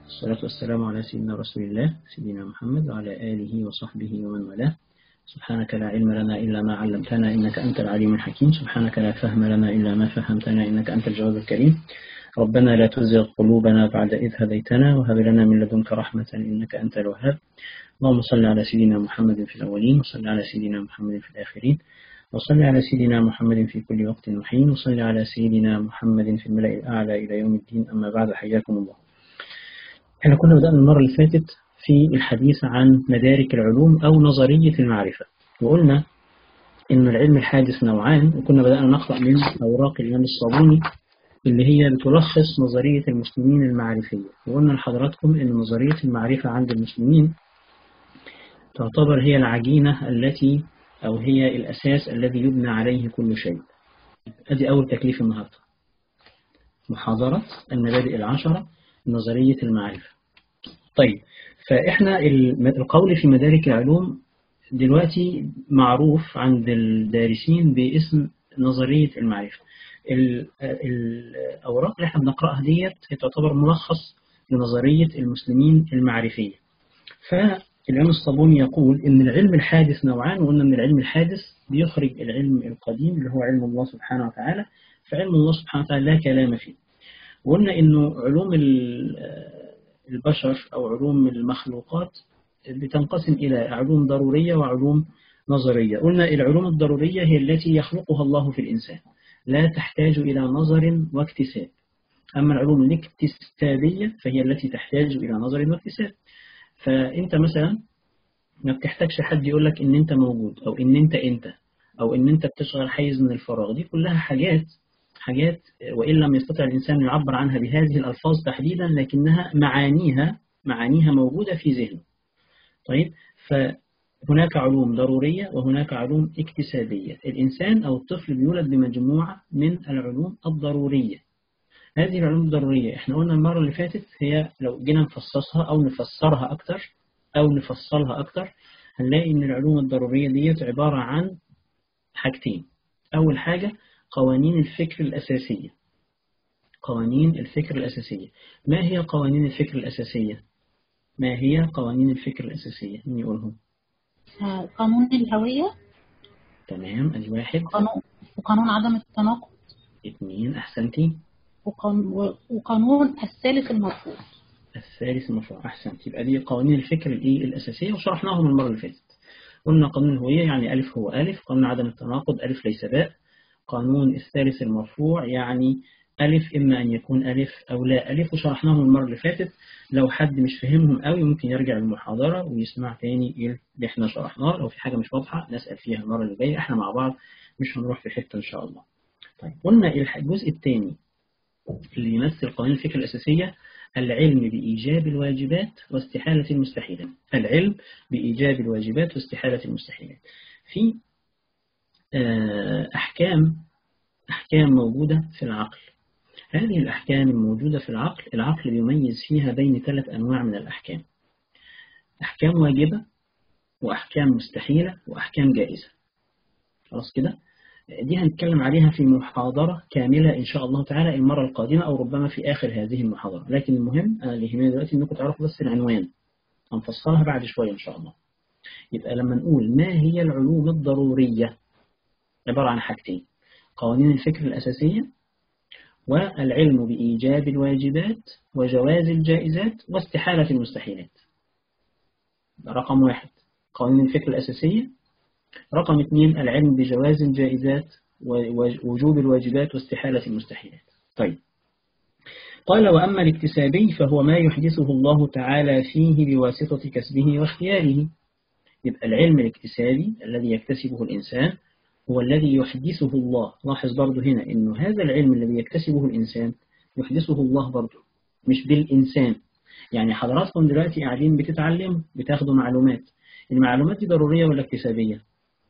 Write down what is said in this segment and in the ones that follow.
والصلاة والسلام على سيدنا رسول الله سيدنا محمد وعلى آله وصحبه ومن والاه سبحانك لا علم لنا إلا ما علمتنا إنك أنت العليم الحكيم سبحانك لا فهم لنا إلا ما فهمتنا إنك أنت الجواب الكريم ربنا لا تزغ قلوبنا بعد إذ هديتنا وهب لنا من لدنك رحمة إنك أنت الوهاب اللهم صل على سيدنا محمد في الأولين وصل على سيدنا محمد في الآخرين وصل على سيدنا محمد في كل وقت وحين وصل على سيدنا محمد في الملأ الأعلى إلى يوم الدين أما بعد حياكم الله احنا كنا بدأنا المرة اللي فاتت في الحديث عن مدارك العلوم أو نظرية المعرفة وقلنا إن العلم الحادث نوعان وكنا بدأنا نقرأ من أوراق الإمام الصابوني اللي هي بتلخص نظرية المسلمين المعرفية وقلنا لحضراتكم إن نظرية المعرفة عند المسلمين تعتبر هي العجينة التي أو هي الأساس الذي يبنى عليه كل شيء أدي أول تكليف النهاردة محاضرة المبادئ العشرة نظرية المعرفة طيب فإحنا القول في مدارك العلوم دلوقتي معروف عند الدارسين باسم نظرية المعرفة الأوراق اللي احنا بنقرأها ديت تعتبر ملخص لنظرية المسلمين المعرفية فالعلم الصابوني يقول إن العلم الحادث نوعان وقلنا إن العلم الحادث بيخرج العلم القديم اللي هو علم الله سبحانه وتعالى فعلم الله سبحانه وتعالى لا كلام فيه وقلنا إنه علوم البشر أو علوم المخلوقات بتنقسم إلى علوم ضرورية وعلوم نظرية قلنا العلوم الضرورية هي التي يخلقها الله في الإنسان لا تحتاج إلى نظر واكتساب أما العلوم الاكتسابية فهي التي تحتاج إلى نظر واكتساب فأنت مثلا ما بتحتاجش حد يقول لك إن أنت موجود أو إن أنت أنت أو إن أنت بتشغل حيز من الفراغ دي كلها حاجات حاجات وإن لم يستطع الإنسان يعبر عنها بهذه الألفاظ تحديدا لكنها معانيها معانيها موجودة في ذهنه طيب فهناك علوم ضرورية وهناك علوم اكتسابية الإنسان أو الطفل بيولد بمجموعة من العلوم الضرورية هذه العلوم الضرورية احنا قلنا المرة اللي فاتت هي لو جينا نفصصها أو نفسرها أكتر أو نفصلها أكتر هنلاقي إن العلوم الضرورية ديت عبارة عن حاجتين أول حاجة قوانين الفكر الأساسية قوانين الفكر الأساسية ما هي قوانين الفكر الأساسية؟ ما هي قوانين الفكر الأساسية؟ مين يقولهم؟ قانون الهوية تمام أدي واحد وقانون, وقانون عدم التناقض اثنين أحسنتي وقانون, وقانون الثالث المرفوض الثالث المرفوض أحسنت يبقى دي قوانين الفكر الإيه الأساسية وشرحناهم المرة اللي فاتت قلنا قانون الهوية يعني ألف هو ألف قانون عدم التناقض ألف ليس باء قانون الثالث المرفوع يعني ألف إما أن يكون ألف أو لا ألف وشرحناهم المرة اللي فاتت لو حد مش فهمهم قوي ممكن يرجع المحاضرة ويسمع تاني اللي احنا شرحناه لو في حاجة مش واضحة نسأل فيها المرة اللي جاية احنا مع بعض مش هنروح في حتة إن شاء الله طيب قلنا الجزء الثاني اللي يمثل قوانين الفكر الأساسية العلم بإيجاب الواجبات واستحالة المستحيلات العلم بإيجاب الواجبات واستحالة المستحيلات في أحكام أحكام موجودة في العقل هذه الأحكام الموجودة في العقل العقل بيميز فيها بين ثلاث أنواع من الأحكام أحكام واجبة وأحكام مستحيلة وأحكام جائزة خلاص كده دي هنتكلم عليها في محاضرة كاملة إن شاء الله تعالى المرة القادمة أو ربما في آخر هذه المحاضرة لكن المهم أنا اللي يهمني دلوقتي إنكم تعرفوا بس العنوان هنفصلها بعد شوية إن شاء الله يبقى لما نقول ما هي العلوم الضرورية عبارة عن حاجتين قوانين الفكر الأساسية والعلم بإيجاب الواجبات وجواز الجائزات واستحالة المستحيلات رقم واحد قوانين الفكر الأساسية رقم اثنين العلم بجواز الجائزات ووجوب الواجبات واستحالة المستحيلات طيب قال وأما الاكتسابي فهو ما يحدثه الله تعالى فيه بواسطة كسبه واختياره يبقى العلم الاكتسابي الذي يكتسبه الإنسان هو الذي يحدثه الله لاحظ برضه هنا أنه هذا العلم الذي يكتسبه الإنسان يحدثه الله برضه مش بالإنسان يعني حضراتكم دلوقتي قاعدين بتتعلموا بتاخدوا معلومات المعلومات دي ضرورية ولا اكتسابية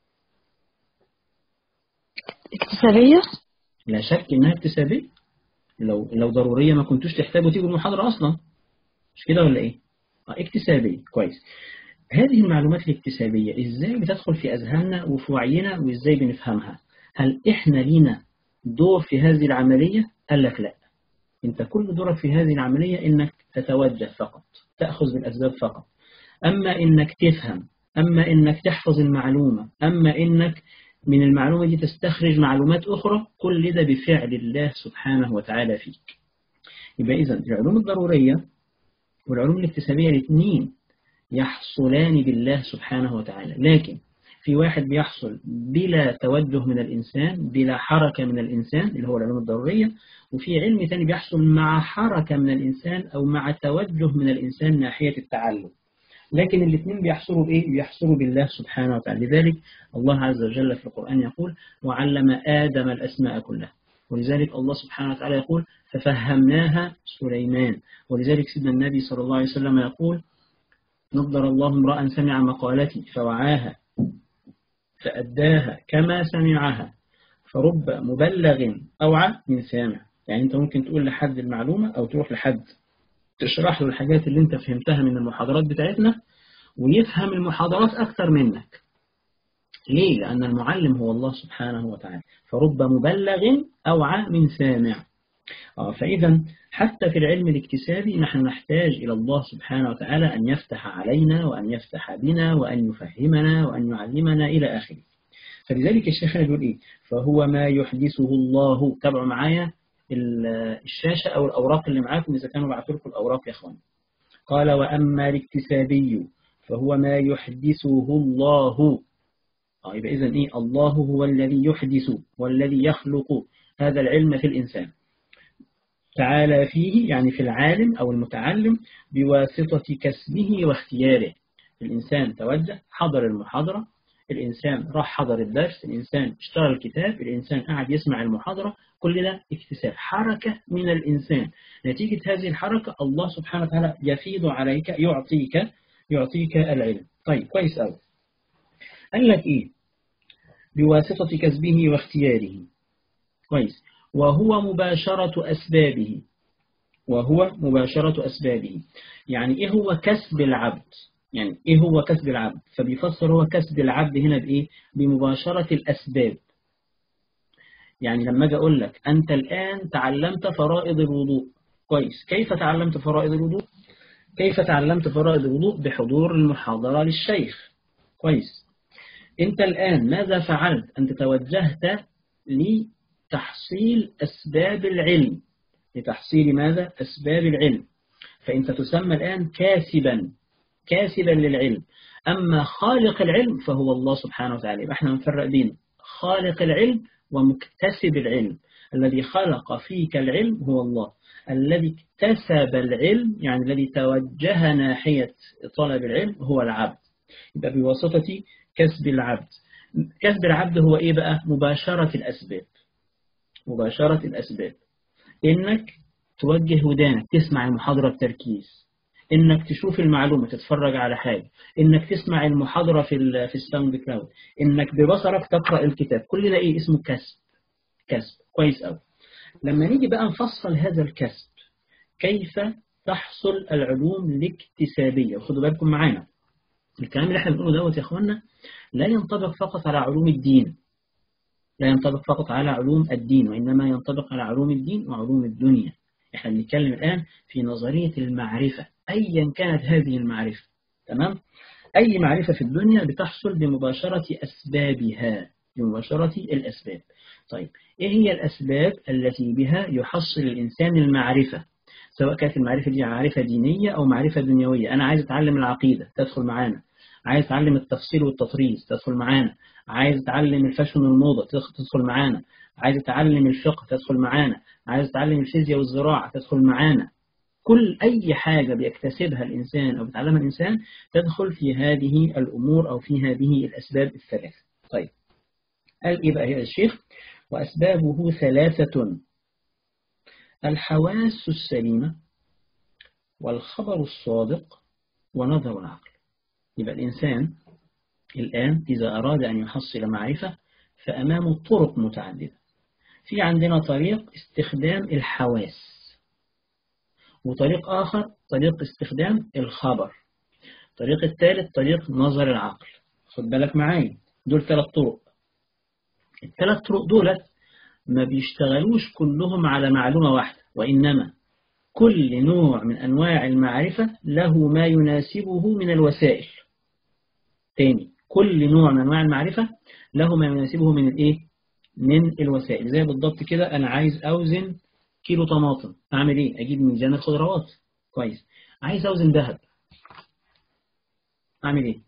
اكتسابية لا شك إنها اكتسابية لو لو ضرورية ما كنتوش تحتاجوا تيجوا المحاضرة أصلا مش كده ولا إيه اكتسابية كويس هذه المعلومات الاكتسابية إزاي بتدخل في أذهاننا وفي وعينا وإزاي بنفهمها هل إحنا لينا دور في هذه العملية قال لك لا أنت كل دورك في هذه العملية إنك تتوجه فقط تأخذ بالأسباب فقط أما إنك تفهم أما إنك تحفظ المعلومة أما إنك من المعلومة دي تستخرج معلومات أخرى كل ده بفعل الله سبحانه وتعالى فيك يبقى إذا العلوم الضرورية والعلوم الاكتسابية الاثنين يحصلان بالله سبحانه وتعالى لكن في واحد بيحصل بلا توجه من الإنسان بلا حركة من الإنسان اللي هو العلوم الضرورية وفي علم ثاني بيحصل مع حركة من الإنسان أو مع توجه من الإنسان ناحية التعلم لكن الاثنين بيحصلوا بإيه؟ بيحصلوا بالله سبحانه وتعالى لذلك الله عز وجل في القرآن يقول وعلم آدم الأسماء كلها ولذلك الله سبحانه وتعالى يقول ففهمناها سليمان ولذلك سيدنا النبي صلى الله عليه وسلم يقول نضر الله امرأ سمع مقالتي فوعاها فأداها كما سمعها فرب مبلغ أوعى من سامع يعني أنت ممكن تقول لحد المعلومة أو تروح لحد تشرح له الحاجات اللي أنت فهمتها من المحاضرات بتاعتنا ويفهم المحاضرات أكثر منك ليه؟ لأن المعلم هو الله سبحانه وتعالى فرب مبلغ أوعى من سامع آه فإذا حتى في العلم الاكتسابي نحن نحتاج إلى الله سبحانه وتعالى أن يفتح علينا وأن يفتح بنا وأن يفهمنا وأن يعلمنا إلى آخره فلذلك الشيخ يقول إيه فهو ما يحدثه الله تابعوا معايا الشاشة أو الأوراق اللي معاكم إذا كانوا بعثوا لكم الأوراق يا أخوان قال وأما الاكتسابي فهو ما يحدثه الله آه يبقى إذن إيه الله هو الذي يحدث والذي يخلق هذا العلم في الإنسان تعالى فيه يعني في العالم أو المتعلم بواسطة كسبه واختياره الإنسان توجه حضر المحاضرة الإنسان راح حضر الدرس الإنسان اشترى الكتاب الإنسان قاعد يسمع المحاضرة كل ده اكتساب حركة من الإنسان نتيجة هذه الحركة الله سبحانه وتعالى يفيض عليك يعطيك يعطيك العلم طيب كويس أوي قال لك إيه بواسطة كسبه واختياره كويس وهو مباشرة أسبابه وهو مباشرة أسبابه يعني إيه هو كسب العبد يعني إيه هو كسب العبد فبيفسر هو كسب العبد هنا بإيه بمباشرة الأسباب يعني لما أجي أقول لك أنت الآن تعلمت فرائض الوضوء كويس كيف تعلمت فرائض الوضوء كيف تعلمت فرائض الوضوء بحضور المحاضرة للشيخ كويس أنت الآن ماذا فعلت أنت توجهت لتحصيل أسباب العلم لتحصيل ماذا أسباب العلم فأنت تسمى الآن كاسبا كاسبا للعلم أما خالق العلم فهو الله سبحانه وتعالى يبقى احنا نفرق بين خالق العلم ومكتسب العلم الذي خلق فيك العلم هو الله الذي اكتسب العلم يعني الذي توجه ناحية طلب العلم هو العبد يبقى بواسطة كسب العبد كسب العبد هو إيه بقى مباشرة الأسباب مباشرة الأسباب إنك توجه ودانك تسمع المحاضرة بتركيز إنك تشوف المعلومة تتفرج على حاجة إنك تسمع المحاضرة في في الساوند كلاود إنك ببصرك تقرأ الكتاب كل ده إيه اسمه كسب كسب كويس أوي لما نيجي بقى نفصل هذا الكسب كيف تحصل العلوم الاكتسابية وخدوا بالكم معانا الكلام اللي احنا بنقوله دوت يا اخوانا لا ينطبق فقط على علوم الدين لا ينطبق فقط على علوم الدين وإنما ينطبق على علوم الدين وعلوم الدنيا احنا بنتكلم الآن في نظرية المعرفة أيا كانت هذه المعرفة تمام أي معرفة في الدنيا بتحصل بمباشرة أسبابها بمباشرة الأسباب طيب إيه هي الأسباب التي بها يحصل الإنسان المعرفة سواء كانت المعرفة دي معرفة دينية أو معرفة دنيوية أنا عايز أتعلم العقيدة تدخل معانا عايز أتعلم التفصيل والتطريز تدخل معانا عايز أتعلم الفاشن والموضة تدخل معانا عايز أتعلم الفقه تدخل معانا عايز أتعلم الفيزياء والزراعة تدخل معانا كل أي حاجة بيكتسبها الإنسان أو بيتعلمها الإنسان تدخل في هذه الأمور أو في هذه الأسباب الثلاثة طيب قال إيه بقى هي الشيخ وأسبابه ثلاثة الحواس السليمة والخبر الصادق ونظر العقل يبقى الإنسان الآن إذا أراد أن يحصل معرفة فأمامه طرق متعددة في عندنا طريق استخدام الحواس وطريق آخر طريق استخدام الخبر الطريق الثالث طريق نظر العقل خد بالك معايا دول ثلاث طرق الثلاث طرق دولت ما بيشتغلوش كلهم على معلومة واحدة وإنما كل نوع من أنواع المعرفة له ما يناسبه من الوسائل تاني كل نوع من أنواع المعرفة له ما يناسبه من الإيه؟ من الوسائل زي بالضبط كده أنا عايز أوزن كيلو طماطم أعمل إيه؟ أجيب ميزان الخضروات كويس عايز أوزن ذهب أعمل إيه؟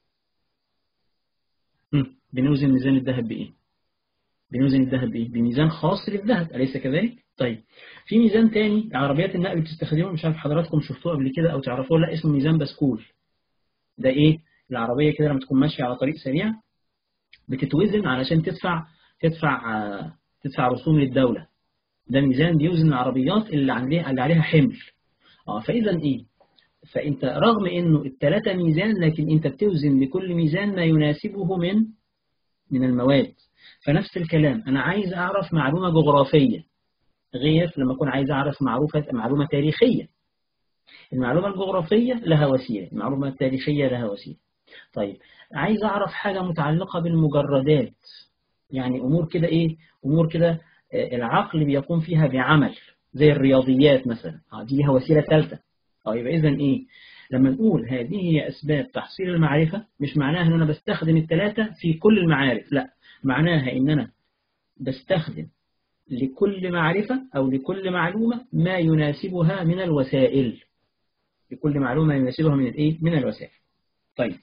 هم، بنوزن ميزان الذهب بإيه؟ بنوزن الذهب بإيه؟ بميزان خاص للذهب أليس كذلك؟ طيب في ميزان تاني عربيات النقل بتستخدمه مش عارف حضراتكم شفتوه قبل كده أو تعرفوه لا اسمه ميزان بسكول ده إيه؟ العربية كده لما تكون ماشية على طريق سريع بتتوزن علشان تدفع تدفع آه، تدفع رسوم للدولة ده ميزان بيوزن العربيات اللي عليها اللي عليها حمل اه فإذا إيه؟ فأنت رغم إنه الثلاثة ميزان لكن أنت بتوزن لكل ميزان ما يناسبه من من المواد فنفس الكلام أنا عايز أعرف معلومة جغرافية غير لما أكون عايز أعرف معروفة معلومة تاريخية المعلومة الجغرافية لها وسيلة المعلومة التاريخية لها وسيلة طيب عايز أعرف حاجة متعلقة بالمجردات يعني أمور كده إيه أمور كده آه، العقل بيقوم فيها بعمل زي الرياضيات مثلا آه، دي لها وسيلة ثالثة اه يبقى إذا إيه لما نقول هذه هي أسباب تحصيل المعرفة مش معناها إن أنا بستخدم الثلاثة في كل المعارف لا معناها إن أنا بستخدم لكل معرفة أو لكل معلومة ما يناسبها من الوسائل لكل معلومة يناسبها من الإيه؟ من الوسائل طيب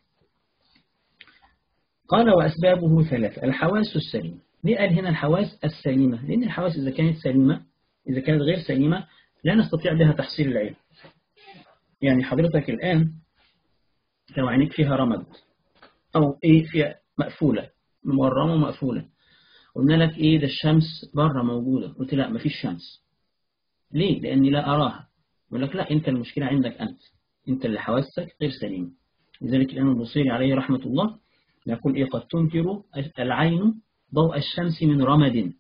قال وأسبابه ثلاثة الحواس السليمة ليه قال هنا الحواس السليمة لأن الحواس إذا كانت سليمة إذا كانت غير سليمة لا نستطيع بها تحصيل العلم يعني حضرتك الآن لو عينيك فيها رمد أو إيه فيها مقفولة مورمة ومقفولة قلنا لك إيه ده الشمس بره موجودة قلت لا مفيش شمس ليه؟ لأني لا أراها يقول لك لا أنت المشكلة عندك أنت أنت اللي حواسك غير سليمة لذلك الإمام البصيري عليه رحمة الله يقول إيه قد تنكر العين ضوء الشمس من رمد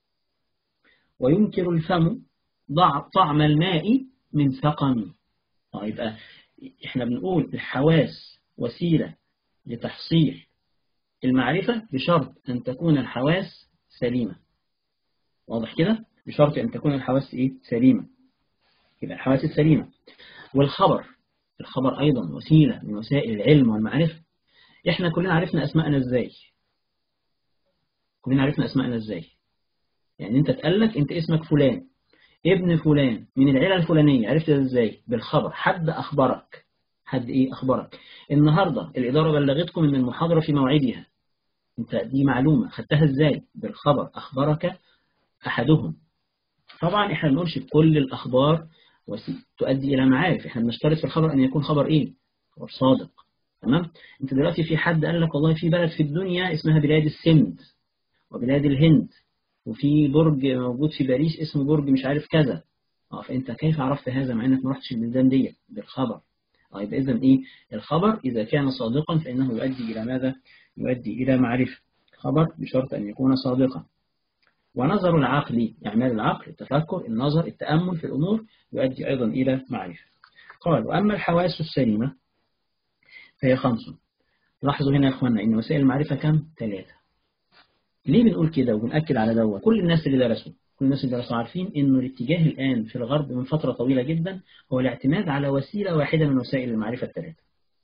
وينكر الفم ضع طعم الماء من سقم آه، يبقى إحنا بنقول الحواس وسيلة لتحصيل المعرفة بشرط أن تكون الحواس سليمة واضح كده بشرط أن تكون الحواس إيه؟ سليمة يبقى الحواس السليمة والخبر الخبر أيضا وسيلة من وسائل العلم والمعرفة إحنا كلنا عرفنا أسماءنا إزاي كلنا عرفنا أسماءنا إزاي يعني أنت تقلك أنت اسمك فلان ابن فلان من العيلة الفلانية عرفت ده إزاي بالخبر حد أخبرك حد إيه أخبرك النهاردة الإدارة بلغتكم من المحاضرة في موعدها أنت دي معلومة خدتها إزاي بالخبر أخبرك أحدهم طبعا إحنا بنقولش كل الأخبار وسي- تؤدي إلى معارف إحنا بنشترط في الخبر أن يكون خبر إيه خبر صادق تمام أنت دلوقتي في حد قال لك والله في بلد في الدنيا اسمها بلاد السند وبلاد الهند وفي برج موجود في باريس اسمه برج مش عارف كذا اه فانت كيف عرفت هذا مع انك ما رحتش البلدان دي بالخبر اه يبقى اذا ايه الخبر اذا كان صادقا فانه يؤدي الى ماذا يؤدي الى معرفه خبر بشرط ان يكون صادقا ونظر العقل اعمال العقل التفكر النظر التامل في الامور يؤدي ايضا الى معرفه قال واما الحواس السليمه فهي خمس لاحظوا هنا يا اخوانا ان وسائل المعرفه كم ثلاثه ليه بنقول كده وبنأكد على دوت كل الناس اللي درسوا كل الناس اللي درسوا عارفين انه الاتجاه الآن في الغرب من فترة طويلة جدا هو الاعتماد على وسيلة واحدة من وسائل المعرفة الثلاثة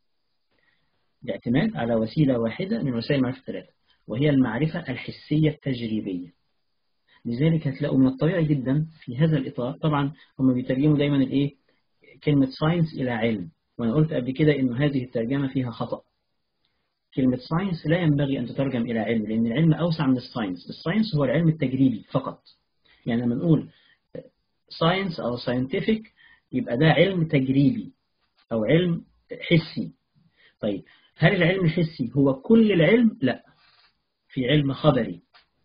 الاعتماد على وسيلة واحدة من وسائل المعرفة الثلاثة وهي المعرفة الحسية التجريبية لذلك هتلاقوا من الطبيعي جدا في هذا الإطار طبعا هم بيترجموا دايما الايه كلمة ساينس إلى علم وأنا قلت قبل كده إنه هذه الترجمة فيها خطأ كلمة ساينس لا ينبغي أن تترجم إلى علم لأن العلم أوسع من الساينس الساينس هو العلم التجريبي فقط يعني لما نقول ساينس أو scientific يبقى ده علم تجريبي أو علم حسي طيب هل العلم الحسي هو كل العلم؟ لا في علم خبري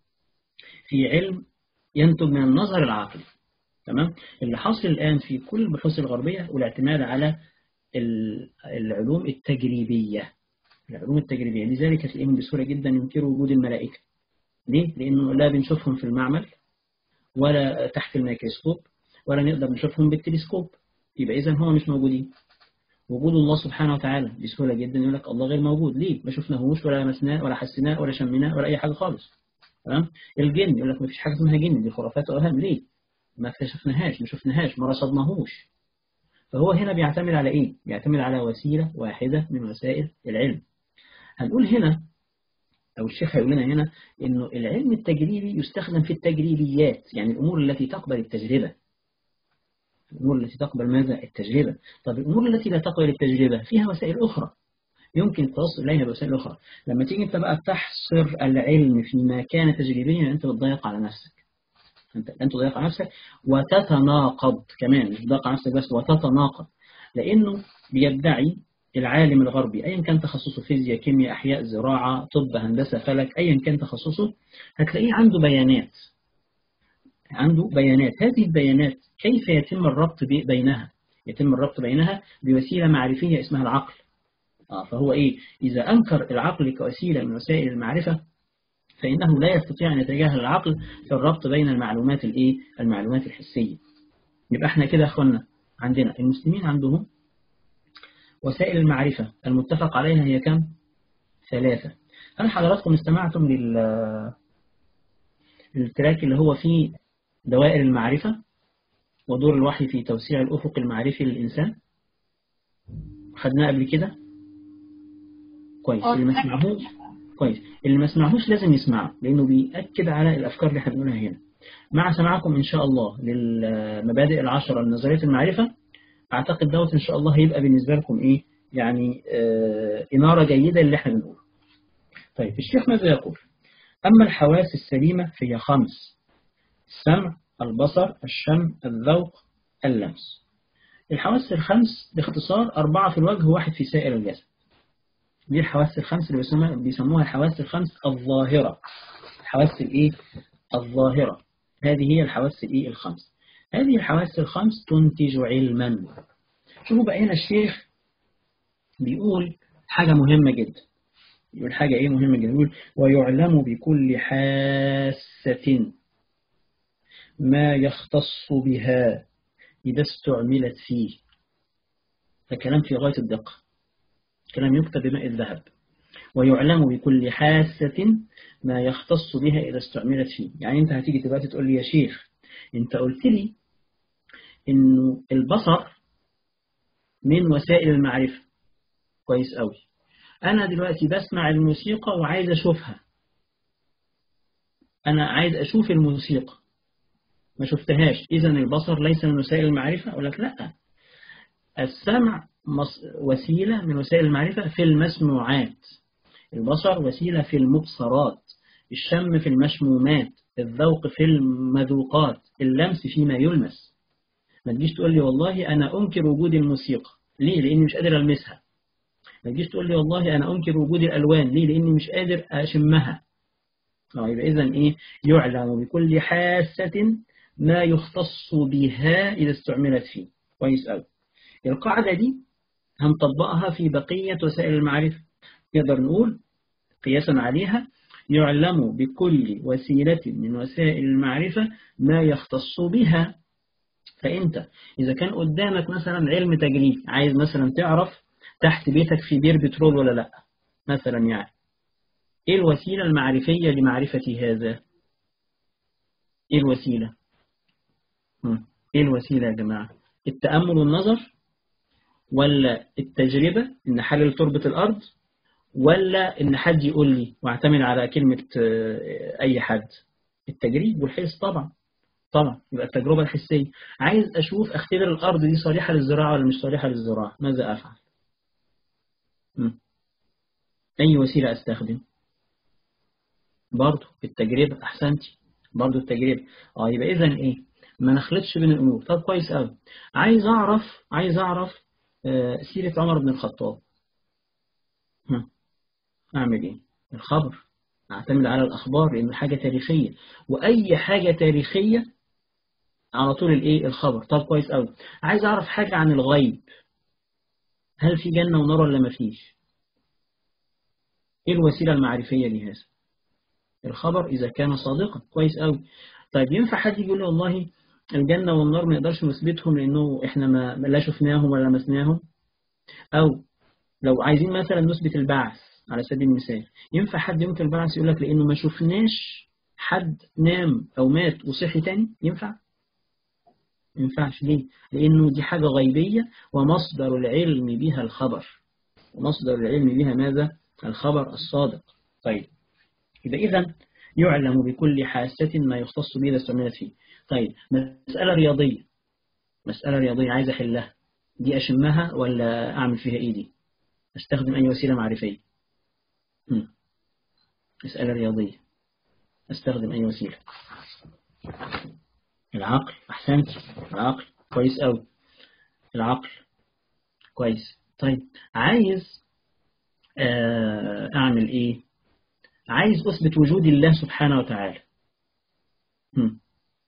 في علم ينتج من النظر العقلي تمام اللي حاصل الآن في كل البحوث الغربية والاعتماد على العلوم التجريبية العلوم التجريبية لذلك هتلاقيهم بسهولة جدا ينكروا وجود الملائكة ليه؟ لأنه لا بنشوفهم في المعمل ولا تحت الميكروسكوب ولا نقدر نشوفهم بالتلسكوب يبقى إذا هم مش موجودين وجود الله سبحانه وتعالى بسهولة جدا يقول لك الله غير موجود ليه؟ ما شفناهوش ولا لمسناه ولا حسيناه ولا شميناه ولا أي حاجة خالص تمام؟ الجن يقول لك ما فيش حاجة اسمها جن دي خرافات وأوهام ليه؟ ما اكتشفناهاش ما شفناهاش ما رصدناهوش فهو هنا بيعتمد على إيه؟ بيعتمد على وسيلة واحدة من وسائل العلم هنقول هنا أو الشيخ هيقول لنا هنا إنه العلم التجريبي يستخدم في التجريبيات يعني الأمور التي تقبل التجربة الأمور التي تقبل ماذا؟ التجربة طب الأمور التي لا تقبل التجربة فيها وسائل أخرى يمكن التوصل إليها بوسائل أخرى لما تيجي أنت بقى تحصر العلم فيما كان تجريبيا أنت بتضيق على نفسك أنت أنت تضيق على نفسك وتتناقض كمان مش تضيق على نفسك بس وتتناقض لأنه بيدعي العالم الغربي أيا كان تخصصه فيزياء كيمياء أحياء زراعة طب هندسة فلك أيا كان تخصصه هتلاقيه عنده بيانات عنده بيانات هذه البيانات كيف يتم الربط بينها يتم الربط بينها بوسيلة معرفية اسمها العقل آه فهو إيه إذا أنكر العقل كوسيلة من وسائل المعرفة فإنه لا يستطيع أن يتجاهل العقل في الربط بين المعلومات الإيه المعلومات الحسية يبقى احنا كده يا أخوانا عندنا المسلمين عندهم وسائل المعرفة المتفق عليها هي كم؟ ثلاثة هل حضراتكم استمعتم لل التراك اللي هو فيه دوائر المعرفة ودور الوحي في توسيع الأفق المعرفي للإنسان خدناه قبل كده كويس اللي ما سمعهوش كويس اللي ما سمعهوش لازم يسمعه لأنه بيأكد على الأفكار اللي احنا بنقولها هنا مع سماعكم إن شاء الله للمبادئ العشرة لنظرية المعرفة أعتقد دوت إن شاء الله هيبقى بالنسبة لكم إيه يعني آه إنارة جيدة اللي احنا بنقوله طيب الشيخ ماذا يقول أما الحواس السليمة فهي خمس السمع البصر الشم الذوق اللمس الحواس الخمس باختصار أربعة في الوجه وواحد في سائر الجسد دي الحواس الخمس اللي بيسموها, بيسموها الحواس الخمس الظاهرة الحواس الإيه الظاهرة هذه هي الحواس الإيه الخمس هذه الحواس الخمس تنتج علما شوفوا بقى هنا الشيخ بيقول حاجة مهمة جدا يقول حاجة إيه مهمة جدا يقول ويعلم بكل حاسة ما يختص بها إذا استعملت فيه ده كلام في غاية الدقة كلام يكتب بماء الذهب ويعلم بكل حاسة ما يختص بها إذا استعملت فيه يعني أنت هتيجي دلوقتي تقول لي يا شيخ أنت قلت لي إنه البصر من وسائل المعرفة كويس قوي أنا دلوقتي بسمع الموسيقى وعايز أشوفها أنا عايز أشوف الموسيقى ما شفتهاش إذا البصر ليس من وسائل المعرفة أقول لك لا السمع وسيلة من وسائل المعرفة في المسموعات البصر وسيلة في المبصرات الشم في المشمومات الذوق في المذوقات اللمس فيما يلمس ما تجيش تقول لي والله أنا أنكر وجود الموسيقى ليه؟ لأني مش قادر ألمسها ما تجيش تقول لي والله أنا أنكر وجود الألوان ليه؟ لأني مش قادر أشمها آه يبقى إذا إيه؟ يعلم بكل حاسة ما يختص بها إذا استعملت فيه كويس قوي القاعدة دي هنطبقها في بقية وسائل المعرفة نقدر نقول قياسا عليها يعلم بكل وسيلة من وسائل المعرفة ما يختص بها فأنت إذا كان قدامك مثلا علم تجريب عايز مثلا تعرف تحت بيتك في بير بترول ولا لا مثلا يعني إيه الوسيلة المعرفية لمعرفة هذا إيه الوسيلة إيه الوسيلة يا جماعة التأمل والنظر ولا التجربة إن حلل تربة الأرض ولا إن حد يقول لي واعتمد على كلمة أي حد التجريب والحس طبعا طبعا يبقى التجربة الحسية عايز أشوف أختبر الأرض دي صالحة للزراعة ولا مش صالحة للزراعة ماذا أفعل م. أي وسيلة أستخدم برضو التجربة أحسنتي برضو التجربة آه يبقى إذا إيه ما نخلطش بين الأمور طب كويس قوي عايز أعرف عايز أعرف آه سيرة عمر بن الخطاب أعمل إيه الخبر أعتمد على الأخبار لأنه حاجة تاريخية وأي حاجة تاريخية على طول الإيه الخبر طب كويس قوي عايز أعرف حاجة عن الغيب هل في جنة ونار ولا ما فيش إيه الوسيلة المعرفية لهذا الخبر إذا كان صادقا كويس قوي طيب ينفع حد يقول له والله الجنة والنار ما نقدرش نثبتهم لأنه إحنا ما لا شفناهم ولا لمسناهم أو لو عايزين مثلا نثبت البعث على سبيل المثال ينفع حد ينكر البعث يقول لك لأنه ما شفناش حد نام أو مات وصحي تاني ينفع ما ينفعش ليه؟ لأنه دي حاجة غيبية ومصدر العلم بها الخبر ومصدر العلم بها ماذا؟ الخبر الصادق طيب يبقى إذا يعلم بكل حاسة ما يختص به إذا استعملت فيه طيب مسألة رياضية مسألة رياضية عايز أحلها دي أشمها ولا أعمل فيها إيدي أستخدم أي وسيلة معرفية هم. مسألة رياضية أستخدم أي وسيلة العقل أحسنت العقل كويس أوي العقل كويس طيب عايز أعمل إيه عايز أثبت وجود الله سبحانه وتعالى هم.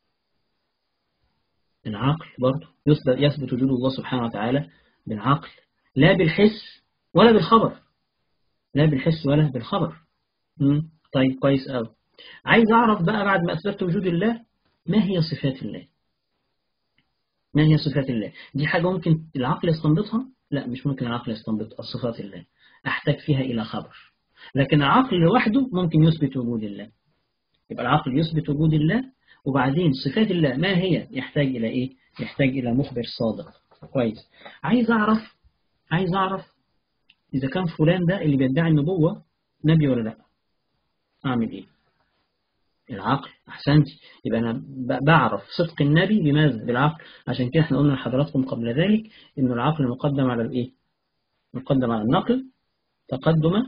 العقل برضه يثبت وجود الله سبحانه وتعالى بالعقل لا بالحس ولا بالخبر لا بالحس ولا بالخبر هم. طيب كويس قوي عايز أعرف بقى بعد ما أثبت وجود الله ما هي صفات الله ما هي صفات الله دي حاجة ممكن العقل يستنبطها لا مش ممكن العقل يستنبط صفات الله أحتاج فيها إلى خبر لكن العقل لوحده ممكن يثبت وجود الله يبقى العقل يثبت وجود الله وبعدين صفات الله ما هي يحتاج إلى إيه يحتاج إلى مخبر صادق كويس عايز أعرف عايز أعرف إذا كان فلان ده اللي بيدعي النبوة نبي ولا لا أعمل إيه العقل أحسنتي يبقى أنا بعرف صدق النبي بماذا بالعقل عشان كده احنا قلنا لحضراتكم قبل ذلك إنه العقل مقدم على الإيه مقدم على النقل تقدم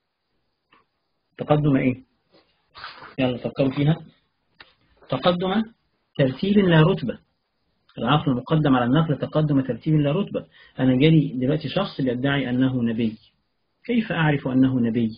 تقدم إيه يلا فكروا فيها تقدم ترتيب لا رتبة العقل مقدم على النقل تقدم ترتيب لا رتبة أنا جالي دلوقتي شخص يدعي أنه نبي كيف أعرف أنه نبي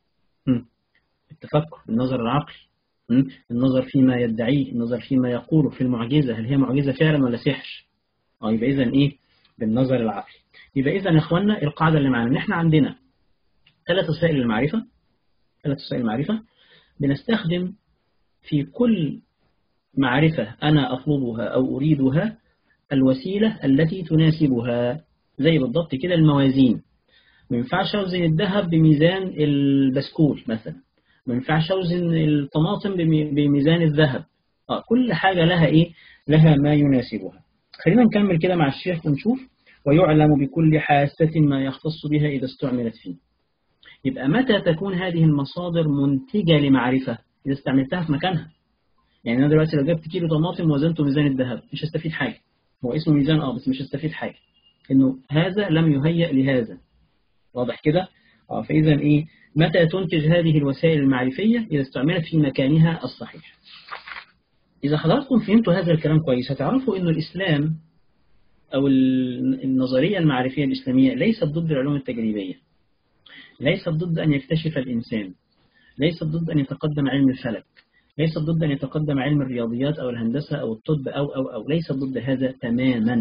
التفكر النظر العقلي النظر فيما يدعيه النظر فيما يقوله في المعجزة هل هي معجزة فعلا ولا سحر أو يبقى إذن إيه بالنظر العقلي يبقى إذن يا إخواننا القاعدة اللي معانا إن إحنا عندنا ثلاث وسائل المعرفة ثلاث وسائل المعرفة بنستخدم في كل معرفة أنا أطلبها أو أريدها الوسيلة التي تناسبها زي بالضبط كده الموازين ما ينفعش أوزن الذهب بميزان البسكول مثلا ما ينفعش أوزن الطماطم بميزان الذهب آه كل حاجة لها إيه لها ما يناسبها خلينا نكمل كده مع الشيخ ونشوف ويعلم بكل حاسة ما يختص بها إذا استعملت فيه يبقى متى تكون هذه المصادر منتجة لمعرفة إذا استعملتها في مكانها يعني أنا دلوقتي لو جبت كيلو طماطم وزنته ميزان الذهب مش هستفيد حاجة هو اسمه ميزان اه بس مش هستفيد حاجة إنه هذا لم يهيأ لهذا واضح كده اه فإذا إيه متى تنتج هذه الوسائل المعرفية إذا استعملت في مكانها الصحيح إذا حضراتكم فهمتوا هذا الكلام كويس هتعرفوا إنه الإسلام أو النظرية المعرفية الإسلامية ليست ضد العلوم التجريبية ليست ضد أن يكتشف الإنسان ليست ضد أن يتقدم علم الفلك ليست ضد أن يتقدم علم الرياضيات أو الهندسة أو الطب أو أو أو ليست ضد هذا تماما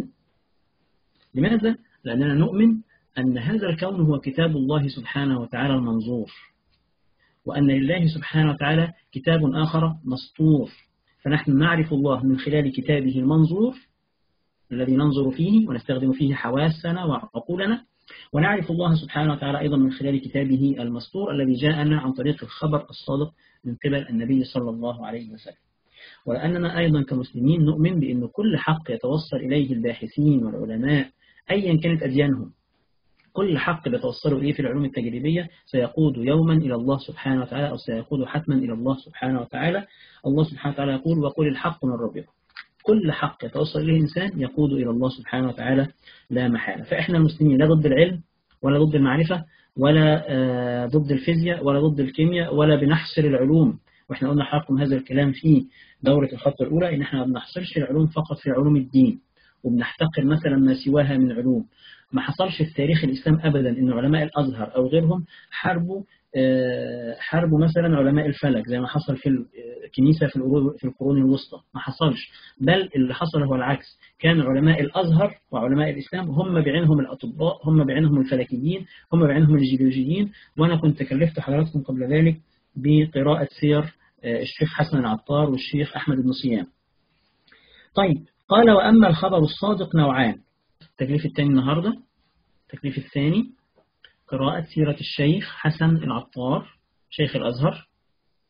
لماذا؟ لأننا نؤمن أن هذا الكون هو كتاب الله سبحانه وتعالى المنظور وأن لله سبحانه وتعالى كتاب آخر مسطور فنحن نعرف الله من خلال كتابه المنظور الذي ننظر فيه ونستخدم فيه حواسنا وعقولنا ونعرف الله سبحانه وتعالى أيضا من خلال كتابه المسطور الذي جاءنا عن طريق الخبر الصادق من قبل النبي صلى الله عليه وسلم ولأننا أيضا كمسلمين نؤمن بأن كل حق يتوصل إليه الباحثين والعلماء أيا كانت أديانهم كل حق بيتوصلوا إليه في العلوم التجريبية سيقود يوما إلى الله سبحانه وتعالى أو سيقود حتما إلى الله سبحانه وتعالى الله سبحانه وتعالى يقول وقل الحق من ربكم كل حق يتوصل إليه الإنسان يقود إلى الله سبحانه وتعالى لا محالة فإحنا المسلمين لا ضد العلم ولا ضد المعرفة ولا ضد الفيزياء ولا ضد الكيمياء ولا بنحصر العلوم واحنا قلنا حقكم هذا الكلام في دورة الخطوة الأولى إن احنا ما بنحصرش العلوم فقط في علوم الدين وبنحتقر مثلا ما سواها من علوم ما حصلش في تاريخ الإسلام أبدا إن علماء الأزهر أو غيرهم حاربوا حاربوا مثلا علماء الفلك زي ما حصل في الكنيسة في القرون الوسطى ما حصلش بل اللي حصل هو العكس كان علماء الأزهر وعلماء الإسلام هم بعينهم الأطباء هم بعينهم الفلكيين هم بعينهم الجيولوجيين وأنا كنت كلفت حضراتكم قبل ذلك بقراءة سير الشيخ حسن العطار والشيخ أحمد بن صيام طيب قال وأما الخبر الصادق نوعان التكليف الثاني النهاردة التكليف الثاني قراءة سيرة الشيخ حسن العطار شيخ الأزهر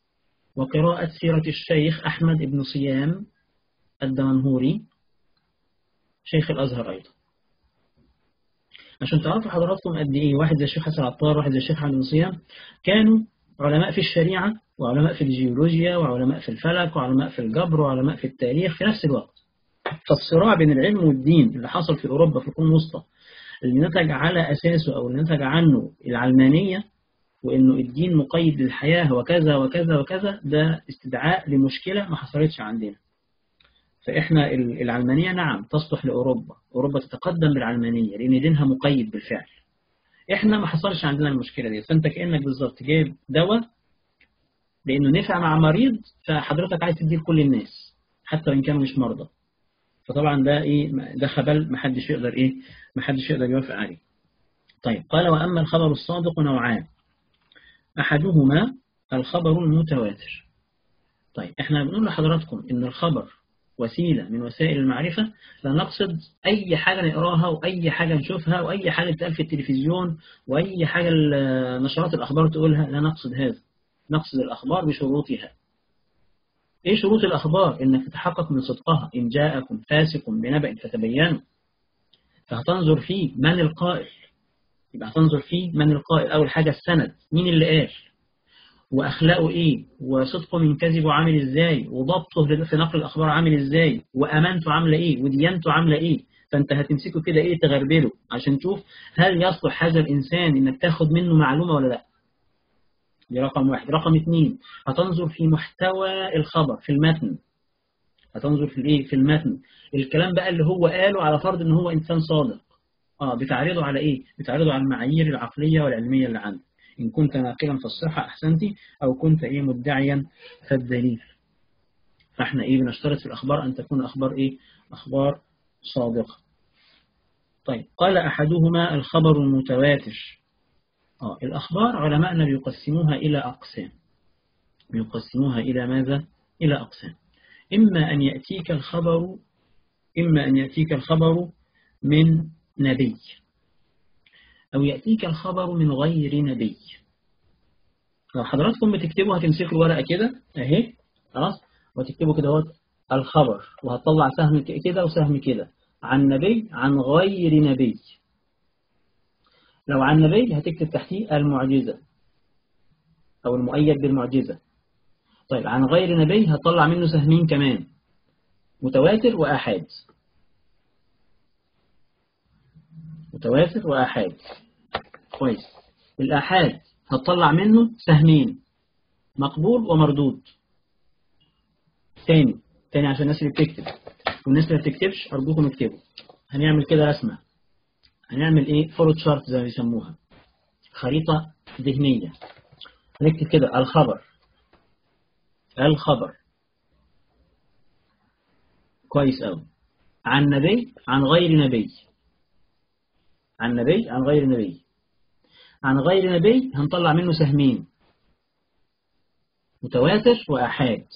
وقراءة سيرة الشيخ أحمد بن صيام الدمنهوري شيخ الأزهر أيضا عشان تعرفوا حضراتكم قد إيه واحد زي الشيخ حسن عطار واحد زي الشيخ حمد صيام كانوا علماء في الشريعة وعلماء في الجيولوجيا وعلماء في الفلك وعلماء في الجبر وعلماء في التاريخ في نفس الوقت فالصراع بين العلم والدين اللي حصل في أوروبا في القرون الوسطى اللي نتج على أساسه أو اللي نتج عنه العلمانية وإنه الدين مقيد للحياة وكذا وكذا وكذا ده استدعاء لمشكلة ما حصلتش عندنا فإحنا العلمانية نعم تصلح لأوروبا أوروبا تتقدم بالعلمانية لأن دينها مقيد بالفعل إحنا ما حصلش عندنا المشكلة دي فأنت كأنك بالظبط جايب دواء لأنه نفع مع مريض فحضرتك عايز تديه لكل الناس حتى وإن كانوا مش مرضى فطبعا ده إيه ده خبل محدش يقدر إيه محدش يقدر يوافق عليه طيب قال وأما الخبر الصادق نوعان أحدهما الخبر المتواتر طيب احنا بنقول لحضراتكم ان الخبر وسيلة من وسائل المعرفة لا نقصد أي حاجة نقراها وأي حاجة نشوفها وأي حاجة تتقال في التلفزيون وأي حاجة نشرات الأخبار تقولها لا نقصد هذا نقصد الأخبار بشروطها إيه شروط الأخبار؟ إنك تتحقق من صدقها إن جاءكم فاسق بنبأ فتبينوا فهتنظر فيه من القائل يبقى هتنظر فيه من القائل أول حاجة السند مين اللي قال وأخلاقه إيه وصدقه من كذبه عامل إزاي وضبطه في نقل الأخبار عامل إزاي وأمانته عاملة إيه وديانته عاملة إيه فأنت هتمسكه كده إيه تغربله عشان تشوف هل يصلح هذا الإنسان إنك تاخد منه معلومة ولا لا دي رقم واحد رقم اثنين هتنظر في محتوى الخبر في المتن هتنظر في الايه في المتن الكلام بقى اللي هو قاله على فرض ان هو انسان صادق اه بتعرضه على ايه بتعرضه على المعايير العقليه والعلميه اللي عنده ان كنت ناقلا في الصحه احسنتي او كنت ايه مدعيا في الدليل فاحنا ايه بنشترط في الاخبار ان تكون اخبار ايه اخبار صادقه طيب قال احدهما الخبر المتواتر آه الأخبار علماءنا بيقسموها إلى أقسام بيقسموها إلى ماذا؟ إلى أقسام إما أن يأتيك الخبر إما أن يأتيك الخبر من نبي أو يأتيك الخبر من غير نبي لو حضراتكم بتكتبوا هتمسكوا الورقة كده أهي خلاص وتكتبوا كده هو الخبر وهتطلع سهم كده وسهم كده عن نبي عن غير نبي لو عن نبي هتكتب تحتيه المعجزة أو المؤيد بالمعجزة طيب عن غير نبي هتطلع منه سهمين كمان متواتر وآحاد متواتر وآحاد كويس الآحاد هتطلع منه سهمين مقبول ومردود تاني تاني عشان الناس اللي بتكتب والناس اللي بتكتبش أرجوكم اكتبوا هنعمل كده رسمة هنعمل ايه فلوت شارت زي ما بيسموها خريطة ذهنية نكتب كده الخبر الخبر كويس قوي عن نبي عن غير نبي عن نبي عن غير نبي عن غير نبي هنطلع منه سهمين متواتر وآحاد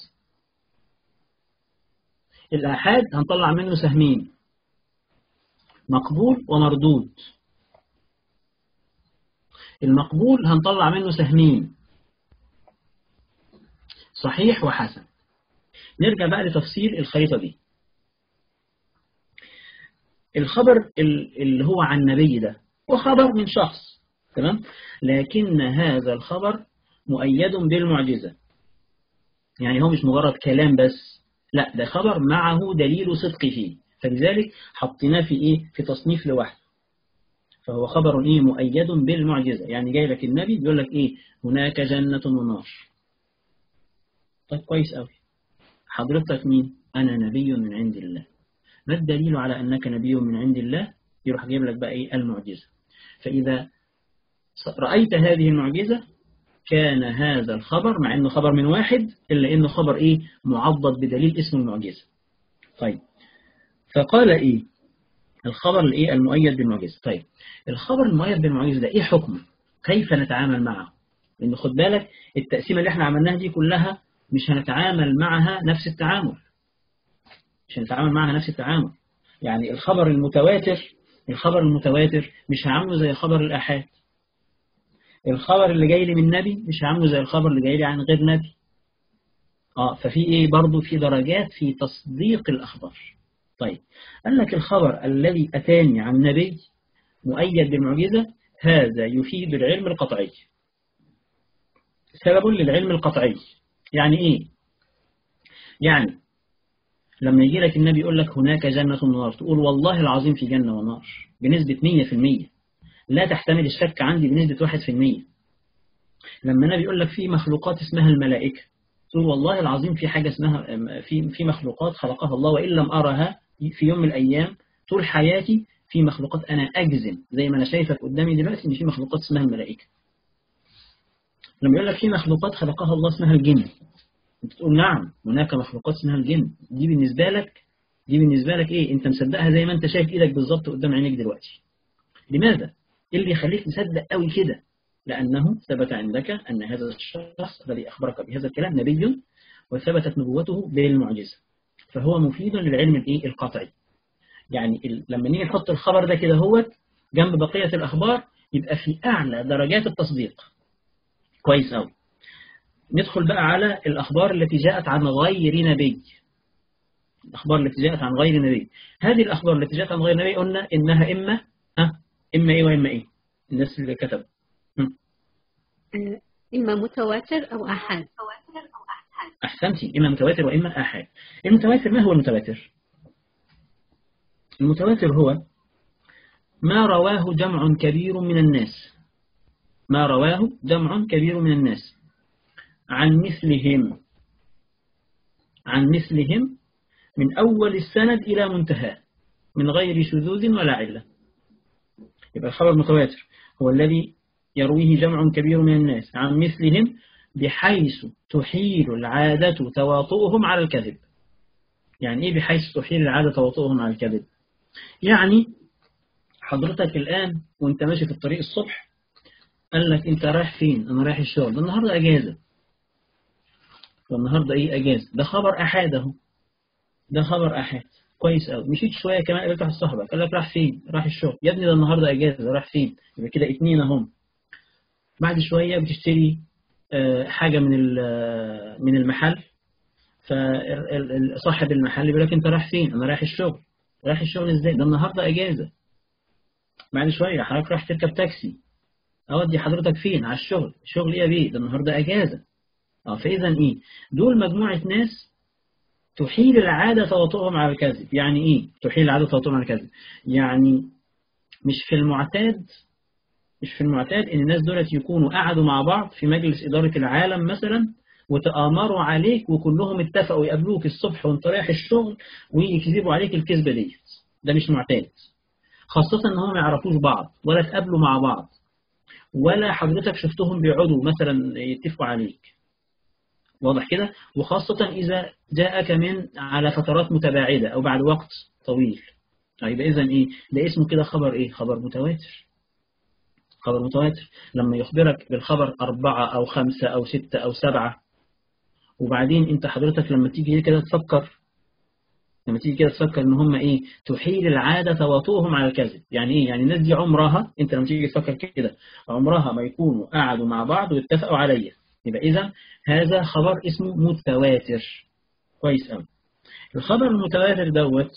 الآحاد هنطلع منه سهمين مقبول ومردود المقبول هنطلع منه سهمين صحيح وحسن نرجع بقى لتفصيل الخريطة دي الخبر اللي هو عن نبي ده هو خبر من شخص تمام لكن هذا الخبر مؤيد بالمعجزة يعني هو مش مجرد كلام بس لا ده خبر معه دليل صدق فيه فلذلك حطيناه في ايه في تصنيف لوحده فهو خبر ايه مؤيد بالمعجزة يعني جاي لك النبي بيقول لك ايه هناك جنة ونار طيب كويس قوي حضرتك مين انا نبي من عند الله ما الدليل على انك نبي من عند الله يروح جايب لك بقى ايه المعجزة فاذا رأيت هذه المعجزة كان هذا الخبر مع انه خبر من واحد الا انه خبر ايه معضد بدليل اسمه المعجزة طيب فقال ايه الخبر الايه المؤيد بالمعجزة طيب الخبر المؤيد بالمعجزة ده ايه حكمه كيف نتعامل معه لان خد بالك التقسيمة اللي احنا عملناها دي كلها مش هنتعامل معها نفس التعامل مش هنتعامل معها نفس التعامل يعني الخبر المتواتر الخبر المتواتر مش هعمله زي خبر الآحاد الخبر اللي جاي لي من نبي مش هعمله زي الخبر اللي جاي لي عن غير نبي اه ففي ايه برضه في درجات في تصديق الأخبار طيب قال لك الخبر الذي أتاني عن نبي مؤيد بالمعجزة هذا يفيد العلم القطعي سبب للعلم القطعي يعني إيه يعني لما يجي لك النبي يقول لك هناك جنة ونار تقول والله العظيم في جنة ونار بنسبة 100% لا تحتمل الشك عندي بنسبة 1% لما النبي يقول لك في مخلوقات اسمها الملائكة تقول والله العظيم في حاجة اسمها في في مخلوقات خلقها الله وإن لم أرها في يوم من الأيام طول حياتي في مخلوقات أنا أجزم زي ما أنا شايفك قدامي دلوقتي إن في مخلوقات اسمها الملائكة لما يقول لك في مخلوقات خلقها الله اسمها الجن انت تقول نعم هناك مخلوقات اسمها الجن دي بالنسبة لك دي بالنسبة لك ايه انت مصدقها زي ما انت شايف ايدك بالظبط قدام عينيك دلوقتي لماذا ايه اللي يخليك مصدق قوي كده لأنه ثبت عندك أن هذا الشخص الذي أخبرك بهذا الكلام نبي وثبتت نبوته بالمعجزة فهو مفيد للعلم الايه القطعي يعني لما نيجي نحط الخبر ده كده هو جنب بقية الأخبار يبقى في أعلى درجات التصديق كويس أوي ندخل بقى على الأخبار التي جاءت عن غير نبي الأخبار التي جاءت عن غير نبي هذه الأخبار التي جاءت عن غير نبي قلنا إنها إما ها إما إيه وإما إيه الناس اللي كتب إما متواتر أو أحد أحسنتي إما متواتر وإما أحد المتواتر ما هو المتواتر المتواتر هو ما رواه جمع كبير من الناس ما رواه جمع كبير من الناس عن مثلهم عن مثلهم من أول السند إلى منتهى من غير شذوذ ولا علة يبقى الخبر المتواتر هو الذي يرويه جمع كبير من الناس عن مثلهم بحيث تحيل العادة تواطؤهم على الكذب يعني إيه بحيث تحيل العادة تواطؤهم على الكذب يعني حضرتك الآن وانت ماشي في الطريق الصبح قال لك انت رايح فين انا رايح الشغل ده النهاردة اجازة فالنهاردة ايه اجازة ده خبر احاد اهو ده خبر احاد كويس قوي مشيت شوية كمان قابلت واحد صاحبك قال لك راح فين راح الشغل يا ابني ده النهاردة اجازة راح فين يبقى كده اتنين اهم بعد شوية بتشتري حاجة من من المحل فصاحب المحل بيقول لك انت رايح فين انا رايح الشغل رايح الشغل ازاي ده النهاردة اجازة بعد شوية حضرتك رايح تركب تاكسي اودي حضرتك فين على الشغل شغل ايه يا بيه ده النهاردة اجازة اه فاذا ايه دول مجموعة ناس تحيل العادة تواطؤهم على الكذب يعني ايه تحيل العادة تواطؤهم على الكذب يعني مش في المعتاد مش في المعتاد ان الناس دولت يكونوا قعدوا مع بعض في مجلس إدارة العالم مثلا وتآمروا عليك وكلهم اتفقوا يقابلوك الصبح وانت رايح الشغل ويكذبوا عليك الكذبة ديت ده مش معتاد خاصة ان هم ما يعرفوش بعض ولا تقابلوا مع بعض ولا حضرتك شفتهم بيقعدوا مثلا يتفقوا عليك واضح كده وخاصة إذا جاءك من على فترات متباعدة أو بعد وقت طويل طيب إذا إيه ده اسمه كده خبر إيه خبر متواتر خبر متواتر لما يخبرك بالخبر أربعة أو خمسة أو ستة أو سبعة وبعدين أنت حضرتك لما تيجي كده تفكر لما تيجي كده تفكر ان هم ايه تحيل العادة تواطؤهم على الكذب يعني ايه يعني الناس دي عمرها انت لما تيجي تفكر كده عمرها ما يكونوا قعدوا مع بعض واتفقوا عليا يبقى اذا هذا خبر اسمه متواتر كويس قوي الخبر المتواتر دوت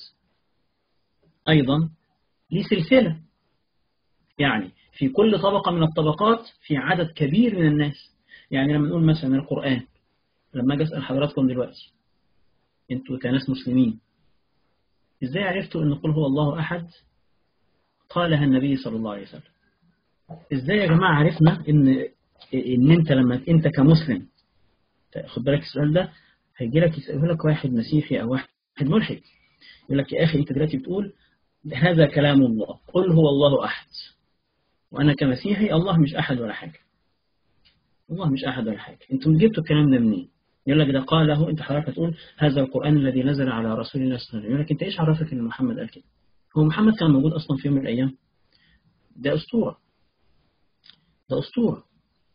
ايضا ليه سلسلة يعني في كل طبقة من الطبقات في عدد كبير من الناس يعني لما نقول مثلا القرآن لما اجي اسال حضراتكم دلوقتي انتوا كناس مسلمين ازاي عرفتوا ان قل هو الله احد قالها النبي صلى الله عليه وسلم ازاي يا جماعه عرفنا ان ان انت لما انت كمسلم خد بالك السؤال ده هيجي لك يساله لك واحد مسيحي او واحد ملحد يقول لك يا اخي انت دلوقتي بتقول هذا كلام الله قل هو الله احد وانا كمسيحي الله مش احد ولا حاجه الله مش احد ولا حاجه انتم جبتوا الكلام ده منين يقول لك ده قاله انت حضرتك تقول هذا القرآن الذي نزل على رسول الله صلى الله عليه وسلم يقول لك انت ايش عرفك ان محمد قال كده هو محمد كان موجود اصلا في يوم من الايام ده اسطورة ده اسطورة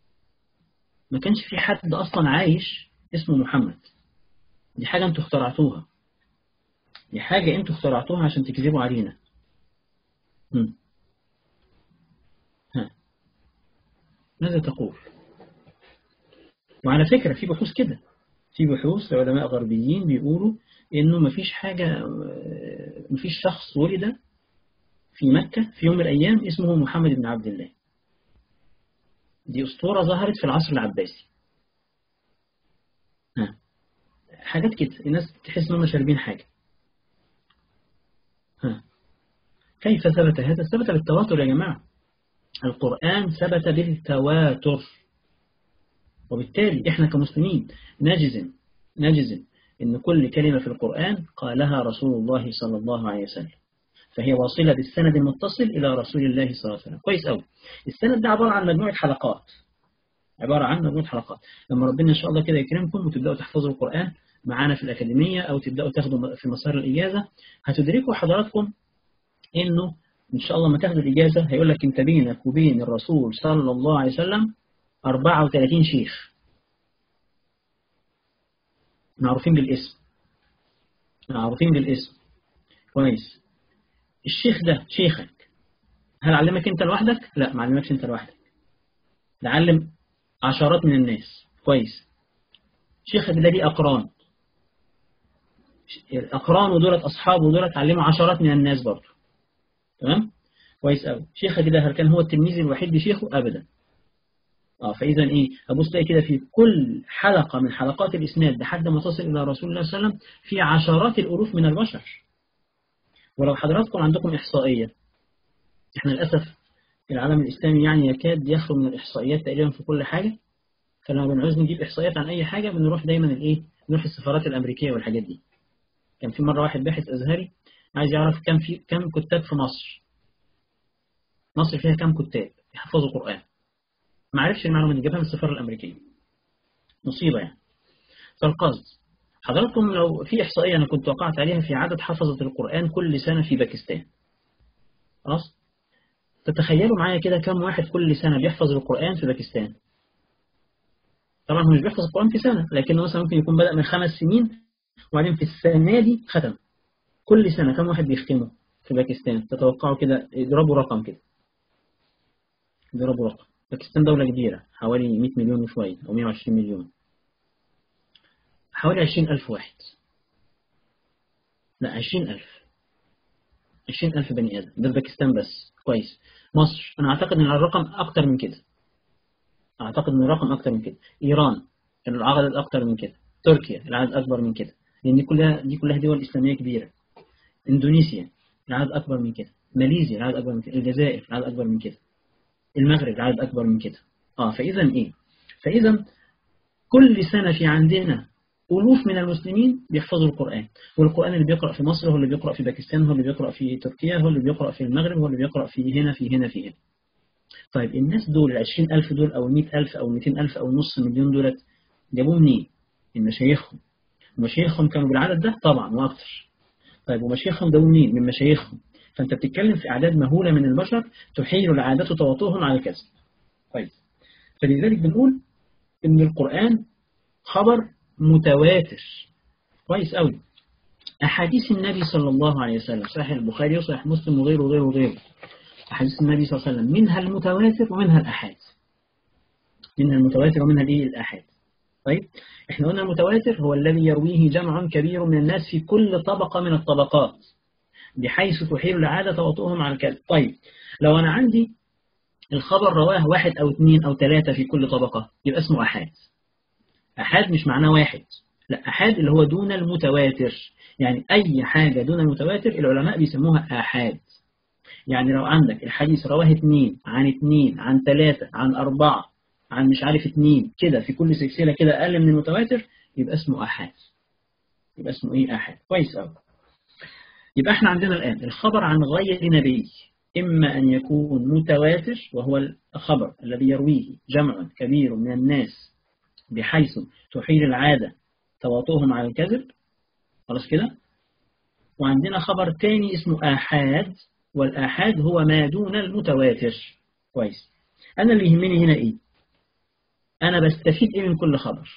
ما كانش في حد اصلا عايش اسمه محمد دي حاجة انتوا اخترعتوها دي حاجة انتوا اخترعتوها عشان تكذبوا علينا هم. ها ماذا تقول وعلى فكرة في بحوث كده في بحوث لعلماء غربيين بيقولوا انه مفيش حاجة مفيش شخص ولد في مكة في يوم من الأيام اسمه محمد بن عبد الله دي أسطورة ظهرت في العصر العباسي ها. حاجات كده الناس تحس انهم شاربين حاجة ها. كيف ثبت هذا؟ ثبت بالتواتر يا جماعة القرآن ثبت بالتواتر وبالتالي احنا كمسلمين نجزم نجزم ان كل كلمة في القرآن قالها رسول الله صلى الله عليه وسلم فهي واصلة بالسند المتصل إلى رسول الله صلى الله عليه وسلم كويس أوي السند ده عبارة عن مجموعة حلقات عبارة عن مجموعة حلقات لما ربنا إن شاء الله كده يكرمكم وتبدأوا تحفظوا القرآن معانا في الأكاديمية أو تبدأوا تاخدوا في مسار الإجازة هتدركوا حضراتكم إنه إن شاء الله ما تاخدوا الإجازة هيقول لك أنت بينك وبين الرسول صلى الله عليه وسلم 34 شيخ معروفين بالاسم معروفين بالاسم كويس الشيخ ده شيخك هل علمك انت لوحدك؟ لا ما علمكش انت لوحدك ده علم عشرات من الناس كويس شيخك ده ليه أقران الأقران ودولت أصحابه ودولت علموا عشرات من الناس برضه تمام؟ كويس قوي شيخك ده هل كان هو التلميذ الوحيد لشيخه؟ أبدا اه فاذا ايه ابص تلاقي كده في كل حلقه من حلقات الاسناد لحد ما تصل الى رسول الله صلى الله عليه وسلم في عشرات الالوف من البشر ولو حضراتكم عندكم احصائيه احنا للاسف العالم الاسلامي يعني يكاد يخلو من الاحصائيات تقريبا في كل حاجه فلما بنعوز نجيب احصائيات عن اي حاجه بنروح دايما الايه نروح السفارات الامريكيه والحاجات دي كان في مره واحد باحث ازهري عايز يعرف كم في كم كتاب في مصر مصر فيها كم كتاب يحفظوا قران ما عرفش المعلومة دي جابها من السفارة الأمريكية مصيبة يعني فالقصد حضراتكم لو في إحصائية أنا كنت وقعت عليها في عدد حفظة القرآن كل سنة في باكستان خلاص تتخيلوا معايا كده كم واحد كل سنة بيحفظ القرآن في باكستان طبعا هو مش بيحفظ القرآن في سنة لكنه مثلا ممكن يكون بدأ من خمس سنين وبعدين في السنة دي ختم كل سنة كم واحد بيختمه في باكستان تتوقعوا كده اضربوا رقم كده اضربوا رقم باكستان دولة كبيرة حوالي 100 مليون وشوية أو 120 مليون حوالي 20 ألف واحد لا 20 ألف 20 ألف بني آدم ده في باكستان بس كويس مصر أنا أعتقد أن الرقم أكتر من كده أعتقد أن الرقم أكتر من كده إيران العدد أكتر من كده تركيا العدد أكبر من كده لأن دي كلها دي كلها دول إسلامية كبيرة إندونيسيا العدد أكبر من كده ماليزيا العدد أكبر من كده الجزائر العدد أكبر من كده المغرب عدد أكبر من كده آه فإذا إيه فإذا كل سنة في عندنا ألوف من المسلمين بيحفظوا القرآن والقرآن اللي بيقرأ في مصر هو اللي بيقرأ في باكستان هو اللي بيقرأ في تركيا هو اللي بيقرأ في المغرب هو اللي بيقرأ في هنا في هنا في هنا طيب الناس دول ال 20000 دول أو 100000 أو 200000 أو نص مليون دولت جابوه منين؟ من مشايخهم مشايخهم كانوا بالعدد ده طبعا وأكتر طيب ومشايخهم جابوه منين؟ من مشايخهم فأنت بتتكلم في أعداد مهولة من البشر تحيل العادة تواطؤهم على الكذب طيب فلذلك بنقول إن القرآن خبر متواتر كويس قوي أحاديث النبي صلى الله عليه وسلم صحيح البخاري وصحيح مسلم وغيره وغيره وغيره أحاديث النبي صلى الله عليه وسلم منها المتواتر ومنها الأحاد منها المتواتر ومنها الإيه الأحاد طيب احنا قلنا المتواتر هو الذي يرويه جمع كبير من الناس في كل طبقة من الطبقات بحيث تحيل العادة تواطؤهم على الكذب طيب لو أنا عندي الخبر رواه واحد أو اثنين أو ثلاثة في كل طبقة يبقى اسمه أحاد أحاد مش معناه واحد لا أحاد اللي هو دون المتواتر يعني أي حاجة دون المتواتر العلماء بيسموها آحاد يعني لو عندك الحديث رواه اثنين عن اثنين عن ثلاثة عن أربعة عن مش عارف اثنين كده في كل سلسلة كده أقل من المتواتر يبقى اسمه آحاد يبقى اسمه إيه آحاد كويس أوي يبقى احنا عندنا الآن الخبر عن غير نبي إما أن يكون متواتر وهو الخبر الذي يرويه جمع كبير من الناس بحيث تحيل العادة تواطؤهم على الكذب خلاص كده وعندنا خبر تاني اسمه آحاد والآحاد هو ما دون المتواتر كويس أنا اللي يهمني هنا إيه أنا بستفيد إيه من كل خبر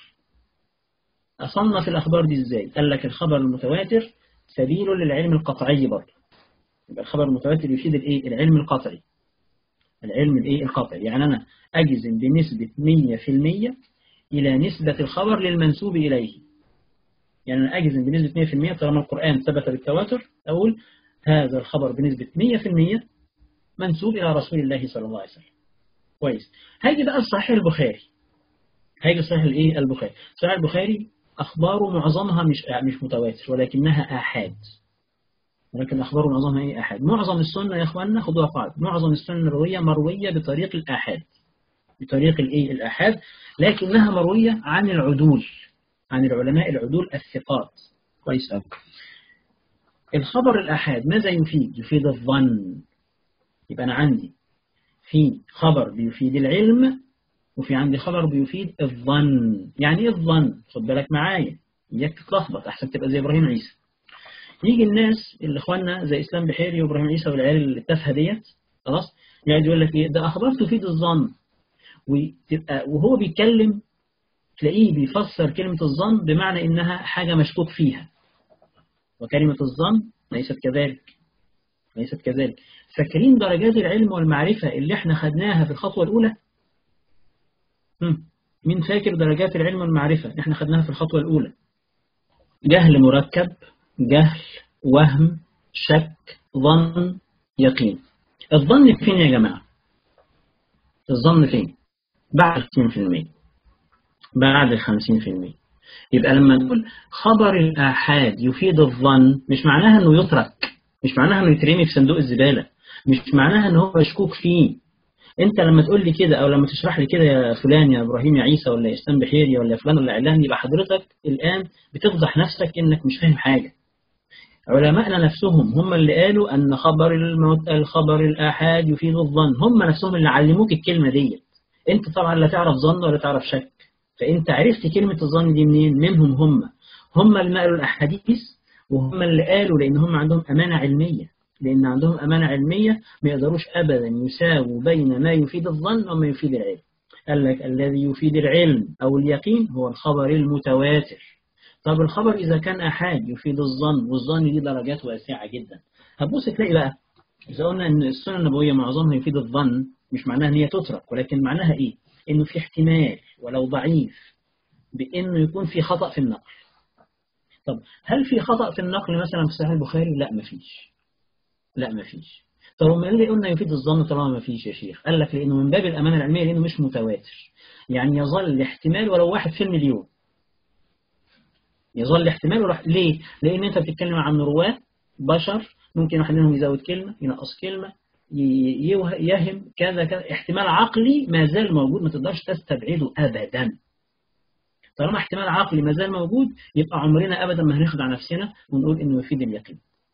أصنف الأخبار دي إزاي قال لك الخبر المتواتر سبيل للعلم القطعي برضه يبقى الخبر المتواتر يفيد الإيه العلم القطعي العلم الإيه القطعي يعني أنا أجزم بنسبة 100% إلى نسبة الخبر للمنسوب إليه يعني أنا أجزم بنسبة 100% طالما القرآن ثبت بالتواتر أقول هذا الخبر بنسبة 100% منسوب إلى رسول الله صلى الله عليه وسلم كويس هيجي بقى الصحيح البخاري هيجي صحيح الايه البخاري صحيح البخاري أخباره معظمها مش مش متواتر ولكنها آحاد ولكن أخباره معظمها إيه آحاد معظم السنة يا إخواننا خدوها قاعدة معظم السنة النبوية مروية بطريق الآحاد بطريق الإيه الآحاد لكنها مروية عن العدول عن العلماء العدول الثقات كويس أوي الخبر الآحاد ماذا يفيد؟ يفيد الظن يبقى أنا عندي في خبر بيفيد العلم وفي عندي خبر بيفيد الظن يعني ايه الظن خد بالك معايا اياك تتلخبط احسن تبقى زي ابراهيم عيسى يجي الناس اللي اخواننا زي اسلام بحيري وابراهيم عيسى والعيال اللي التافهه ديت خلاص يقعد يقول لك ايه ده اخبار تفيد الظن وتبقى وهو بيتكلم تلاقيه بيفسر كلمة الظن بمعنى إنها حاجة مشكوك فيها وكلمة الظن ليست كذلك ليست كذلك فاكرين درجات العلم والمعرفة اللي احنا خدناها في الخطوة الأولى هم. مين فاكر درجات العلم والمعرفة اللي احنا خدناها في الخطوة الأولى جهل مركب جهل وهم شك ظن يقين الظن فين يا جماعة الظن فين بعد 50% بعد ال 50% يبقى لما نقول خبر الآحاد يفيد الظن مش معناها انه يترك مش معناها انه يترمي في صندوق الزبالة مش معناها ان هو مشكوك فيه انت لما تقول لي كده او لما تشرح لي كده يا فلان يا ابراهيم يا عيسى ولا يا اسلام بحيري ولا فلان ولا علان يبقى حضرتك الان بتفضح نفسك انك مش فاهم حاجه علماءنا نفسهم هم اللي قالوا ان خبر الموت الخبر الآحاد يفيد الظن هم نفسهم اللي علموك الكلمه ديت انت طبعا لا تعرف ظن ولا تعرف شك فانت عرفت كلمه الظن دي منين منهم هم هم اللي نقلوا الاحاديث وهم اللي قالوا لان هم عندهم امانه علميه لأن عندهم أمانة علمية ما يقدروش أبدا يساووا بين ما يفيد الظن وما يفيد العلم قال لك الذي يفيد العلم أو اليقين هو الخبر المتواتر طب الخبر إذا كان أحاد يفيد الظن والظن دي درجات واسعة جدا هتبص تلاقي بقى إذا قلنا إن السنة النبوية معظمها يفيد الظن مش معناها إن هي تترك ولكن معناها إيه؟ إنه في احتمال ولو ضعيف بإنه يكون في خطأ في النقل طب هل في خطأ في النقل مثلا في صحيح البخاري؟ لا مفيش لا ما فيش طب ما اللي قلنا يفيد الظن طالما ما فيش يا شيخ قال لك لانه من باب الامانه العلميه لانه مش متواتر يعني يظل احتمال ولو واحد في المليون يظل احتمال ولو ليه لان انت بتتكلم عن رواه بشر ممكن واحد منهم يزود كلمه ينقص كلمه يهم كذا كذا احتمال عقلي ما زال موجود ما تقدرش تستبعده ابدا طالما احتمال عقلي ما زال موجود يبقى عمرنا ابدا ما هنخدع نفسنا ونقول انه يفيد اليقين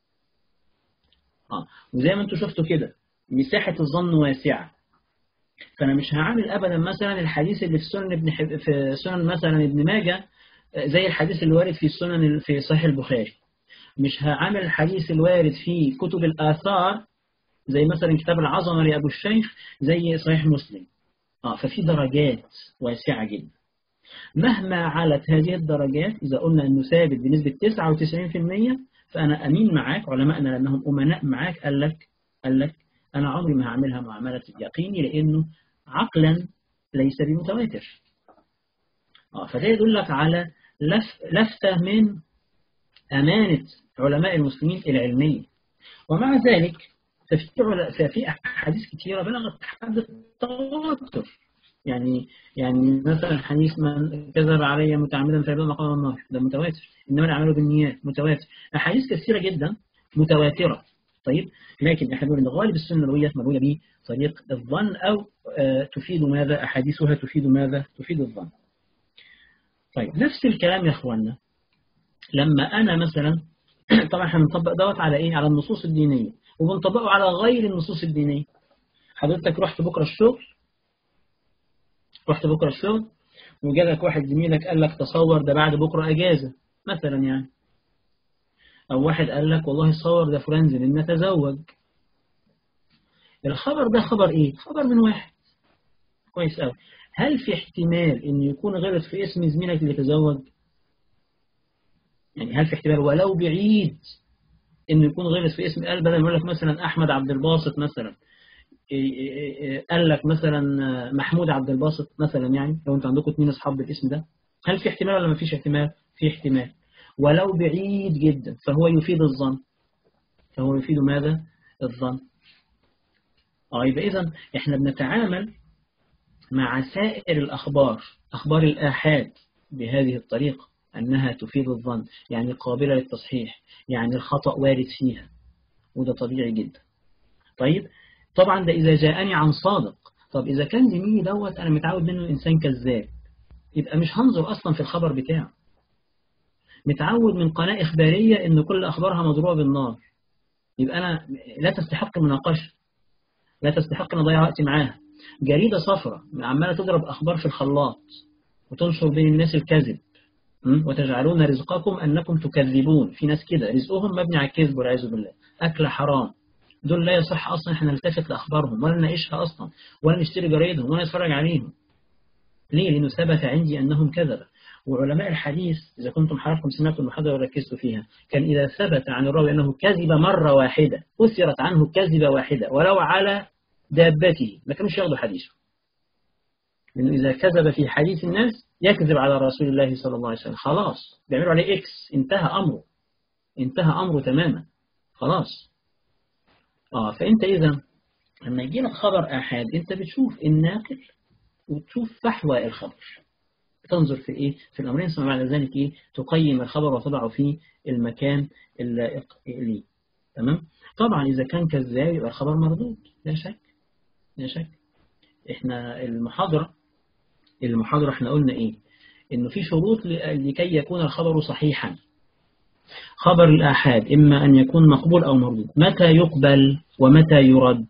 آه. وزي ما انتم شفتوا كده مساحة الظن واسعة فأنا مش هعامل أبدا مثلا الحديث اللي في سنن ابن حب... في سنن مثلا ابن ماجه زي الحديث اللي وارد في السنن في صحيح البخاري مش هعامل الحديث الوارد في كتب الآثار زي مثلا كتاب العظمة لأبو الشيخ زي صحيح مسلم آه ففي درجات واسعة جدا مهما علت هذه الدرجات إذا قلنا أنه ثابت بنسبة 99% فأنا أمين معاك علماءنا لأنهم أمناء معاك قال لك قال لك أنا عمري ما هعملها معاملة يقيني لأنه عقلا ليس بمتواتر آه فده يدل لك على لف لفتة من أمانة علماء المسلمين العلمية ومع ذلك ففي ففي أحاديث كثيرة بلغت حد التواتر يعني يعني مثلا حديث من كذب علي متعمدا فيبقى مقام النار ده متواتر انما الاعمال بالنيات متواتر احاديث كثيره جدا متواتره طيب لكن احنا بنقول ان غالب السنه النبويه مرويه بطريق الظن او آه تفيد ماذا احاديثها تفيد ماذا تفيد الظن طيب نفس الكلام يا اخواننا لما انا مثلا طبعا احنا بنطبق دوت على ايه على النصوص الدينيه وبنطبقه على غير النصوص الدينيه حضرتك رحت بكره الشغل رحت بكرة الشغل وجالك واحد زميلك قال لك تصور ده بعد بكرة أجازة مثلا يعني أو واحد قال لك والله تصور ده فلان زميلنا تزوج الخبر ده خبر إيه؟ خبر من واحد كويس قوي هل في احتمال إن يكون غلط في اسم زميلك اللي تزوج؟ يعني هل في احتمال ولو بعيد إنه يكون غلط في اسم قال بدل ما يقول لك مثلا أحمد عبد الباسط مثلا قال لك مثلا محمود عبد الباسط مثلا يعني لو انتوا عندكم اثنين اصحاب بالاسم ده هل في احتمال ولا ما فيش احتمال في احتمال ولو بعيد جدا فهو يفيد الظن فهو يفيد ماذا الظن اه يبقى إذا إحنا بنتعامل مع سائر الأخبار أخبار الآحاد بهذه الطريقة أنها تفيد الظن يعني قابلة للتصحيح يعني الخطأ وارد فيها وده طبيعي جدا طيب طبعا ده إذا جاءني عن صادق طب إذا كان زميلي دوت أنا متعود منه إنسان كذاب يبقى مش هنظر أصلا في الخبر بتاعه متعود من قناة إخبارية إن كل أخبارها مضروبة بالنار يبقى أنا لا تستحق المناقشة لا تستحق أن أضيع وقتي معاها جريدة صفرة عمالة تضرب أخبار في الخلاط وتنشر بين الناس الكذب وتجعلون رزقكم أنكم تكذبون في ناس كده رزقهم مبني على الكذب والعياذ بالله أكل حرام دول لا يصح أصلا إحنا نلتفت لأخبارهم ولا نناقشها أصلا ولا نشتري جرايدهم ولا نتفرج عليهم ليه؟ لأنه ثبت عندي أنهم كذبة وعلماء الحديث إذا كنتم حضراتكم سمعتوا المحاضرة وركزتوا فيها كان إذا ثبت عن الراوي أنه كذب مرة واحدة أثرت عنه كذبة واحدة ولو على دابته ما كانوش ياخدوا حديثه لأنه إذا كذب في حديث الناس يكذب على رسول الله صلى الله عليه وسلم خلاص بيعملوا عليه إكس انتهى أمره انتهى أمره تماما خلاص آه فأنت إذا لما يجي لك خبر آحاد أنت بتشوف الناقل وتشوف فحوى الخبر تنظر في إيه في الأمرين ثم بعد ذلك إيه تقيم الخبر وتضعه في المكان اللائق ليه تمام طبعا إذا كان كذاب يبقى الخبر مردود لا شك لا شك إحنا المحاضرة المحاضرة إحنا قلنا إيه إنه في شروط لكي يكون الخبر صحيحا خبر الآحاد إما أن يكون مقبول أو مردود متى يقبل ومتى يرد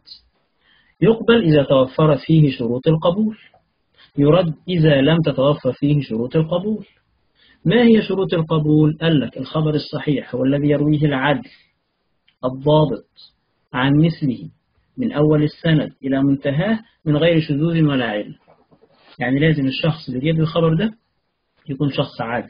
يقبل إذا توفرت فيه شروط القبول يرد إذا لم تتوفر فيه شروط القبول ما هي شروط القبول؟ قال لك الخبر الصحيح هو الذي يرويه العدل الضابط عن مثله من أول السند إلى منتهاه من غير شذوذ ولا علم يعني لازم الشخص اللي جايب الخبر ده يكون شخص عادل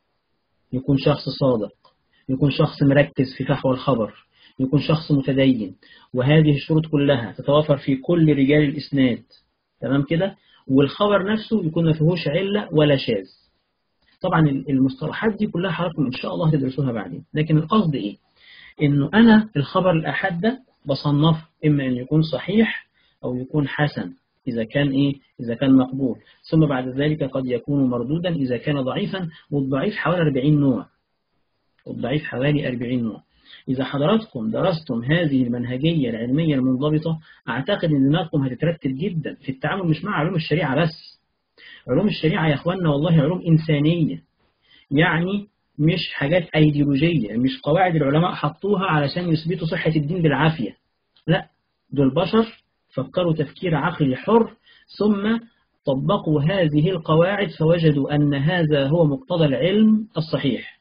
يكون شخص صادق يكون شخص مركز في فحوى الخبر يكون شخص متدين وهذه الشروط كلها تتوافر في كل رجال الإسناد تمام كده والخبر نفسه يكون ما فيهوش علة ولا شاذ طبعا المصطلحات دي كلها حضراتكم إن شاء الله هتدرسوها بعدين لكن القصد إيه إنه أنا الخبر الأحد ده بصنفه إما أن يكون صحيح أو يكون حسن إذا كان إيه إذا كان مقبول ثم بعد ذلك قد يكون مردودا إذا كان ضعيفا والضعيف حوالي 40 نوع والضعيف حوالي 40 نوع إذا حضراتكم درستم هذه المنهجية العلمية المنضبطة أعتقد أن دماغكم هتترتب جدا في التعامل مش مع علوم الشريعة بس علوم الشريعة يا أخواننا والله علوم إنسانية يعني مش حاجات أيديولوجية مش قواعد العلماء حطوها علشان يثبتوا صحة الدين بالعافية لا دول بشر فكروا تفكير عقلي حر ثم طبقوا هذه القواعد فوجدوا أن هذا هو مقتضى العلم الصحيح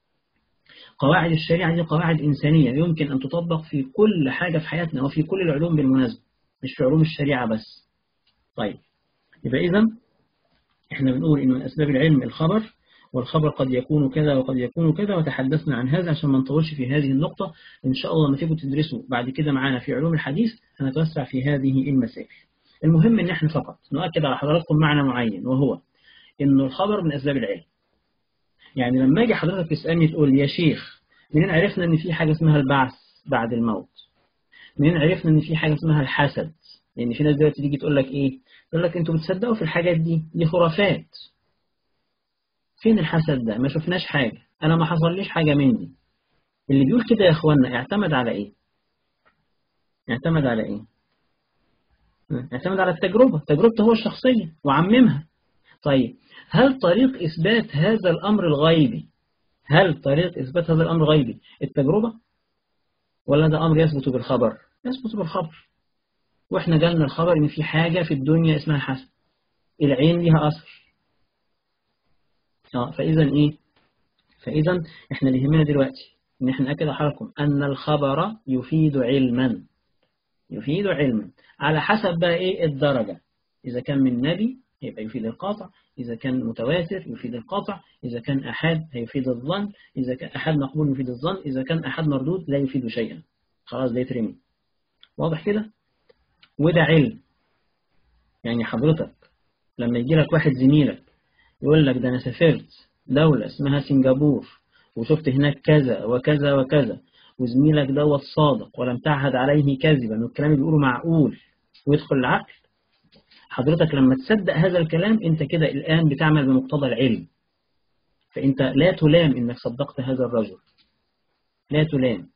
قواعد الشريعة دي قواعد إنسانية يمكن أن تطبق في كل حاجة في حياتنا وفي كل العلوم بالمناسبة مش في علوم الشريعة بس طيب يبقى إذا إحنا بنقول إن من أسباب العلم الخبر والخبر قد يكون كذا وقد يكون كذا وتحدثنا عن هذا عشان ما نطولش في هذه النقطة إن شاء الله لما تيجوا تدرسوا بعد كده معانا في علوم الحديث هنتوسع في هذه المسائل المهم إن إحنا فقط نؤكد على حضراتكم معنى معين وهو إنه الخبر من أسباب العلم يعني لما أجي حضرتك تسألني تقول يا شيخ منين عرفنا إن في حاجة اسمها البعث بعد الموت منين عرفنا إن في حاجة اسمها الحسد لأن في ناس دلوقتي تيجي تقول لك إيه تقول لك أنتوا بتصدقوا في الحاجات دي دي خرافات فين الحسد ده ما شفناش حاجة أنا ما حصليش حاجة مني اللي بيقول كده يا إخوانا اعتمد على إيه اعتمد على إيه اعتمد على التجربة تجربته هو الشخصية وعممها طيب هل طريق إثبات هذا الأمر الغيبي هل طريق إثبات هذا الأمر غيبي التجربة ولا ده أمر يثبت بالخبر يثبت بالخبر وإحنا جالنا الخبر إن في حاجة في الدنيا اسمها حسد العين ليها أثر فإذا إيه فإذا إحنا اللي يهمنا دلوقتي إن إحنا نأكد حالكم أن الخبر يفيد علما يفيد علما على حسب بقى إيه الدرجة إذا كان من نبي يبقى يفيد القاطع إذا كان متواتر يفيد القاطع إذا كان أحد هيفيد الظن إذا كان أحد مقبول يفيد الظن إذا كان أحد مردود لا يفيد شيئا خلاص ده يترمي واضح كده وده علم يعني حضرتك لما يجي لك واحد زميلك يقول لك ده أنا سافرت دولة اسمها سنغافور وشفت هناك كذا وكذا وكذا وزميلك دوت صادق ولم تعهد عليه كذبا والكلام اللي بيقوله معقول ويدخل العقل حضرتك لما تصدق هذا الكلام انت كده الآن بتعمل بمقتضى العلم فانت لا تلام انك صدقت هذا الرجل لا تلام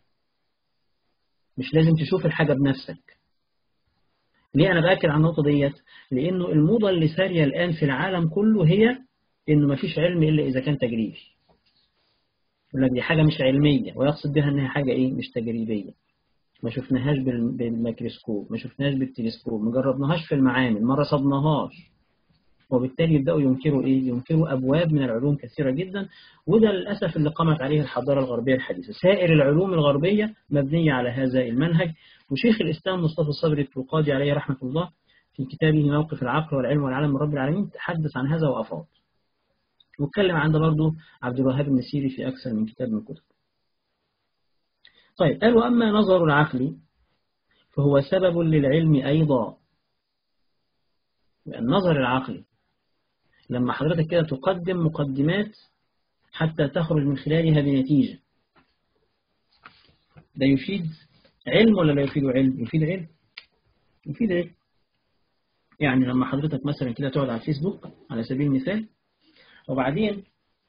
مش لازم تشوف الحاجة بنفسك ليه أنا بأكد على النقطة ديت لأنه الموضة اللي سارية الآن في العالم كله هي إنه مفيش علم إلا إذا كان تجريبي يقول لك دي حاجة مش علمية ويقصد بها إنها حاجة إيه مش تجريبية ما شفناهاش بال- بالميكروسكوب ما شفناهاش بالتلسكوب ما جربناهاش في المعامل ما رصدناهاش وبالتالي يبدأوا ينكروا إيه؟ ينكروا أبواب من العلوم كثيرة جدا وده للأسف اللي قامت عليه الحضارة الغربية الحديثة سائر العلوم الغربية مبنية على هذا المنهج وشيخ الإسلام مصطفى الصبري التوقادي عليه رحمة الله في كتابه موقف العقل والعلم والعالم من رب العالمين تحدث عن هذا وأفاض واتكلم عن ده برضه عبد الوهاب النسيري في أكثر من كتاب من الكتب طيب قال وأما نظر العقل فهو سبب للعلم أيضا النظر العقلي لما حضرتك كده تقدم مقدمات حتى تخرج من خلالها بنتيجة ده يفيد علم ولا لا يفيد علم يفيد علم يفيد علم يعني لما حضرتك مثلا كده تقعد على الفيسبوك على سبيل المثال وبعدين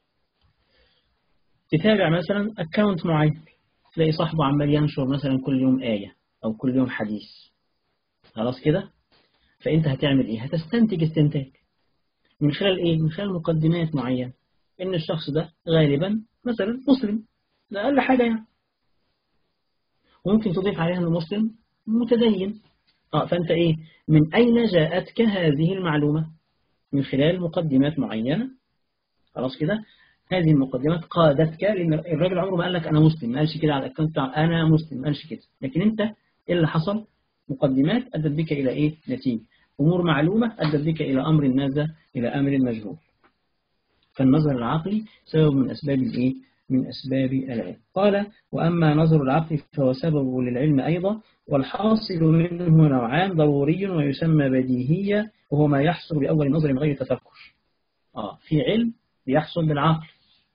تتابع مثلا اكونت معين تلاقي صاحبه عمال ينشر مثلا كل يوم آية أو كل يوم حديث خلاص كده فأنت هتعمل إيه هتستنتج استنتاج من خلال إيه من خلال مقدمات معينة إن الشخص ده غالبا مثلا مسلم ده أقل حاجة يعني وممكن تضيف عليها إنه مسلم متدين اه فأنت إيه من أين جاءتك هذه المعلومة من خلال مقدمات معينة خلاص كده هذه المقدمات قادتك لأن الراجل عمره ما قال لك أنا مسلم ما قالش كده على الأكونت بتاعه أنا مسلم ما قالش كده لكن أنت إيه اللي حصل مقدمات أدت بك إلى إيه نتيجة أمور معلومة أدت بك إلى أمر ماذا إلى أمر مجهول فالنظر العقلي سبب من أسباب الإيه من أسباب العلم قال وأما نظر العقل فهو سبب للعلم أيضا والحاصل منه نوعان ضروري ويسمى بديهية وهو ما يحصل بأول نظر غير تفكر آه في علم بيحصل بالعقل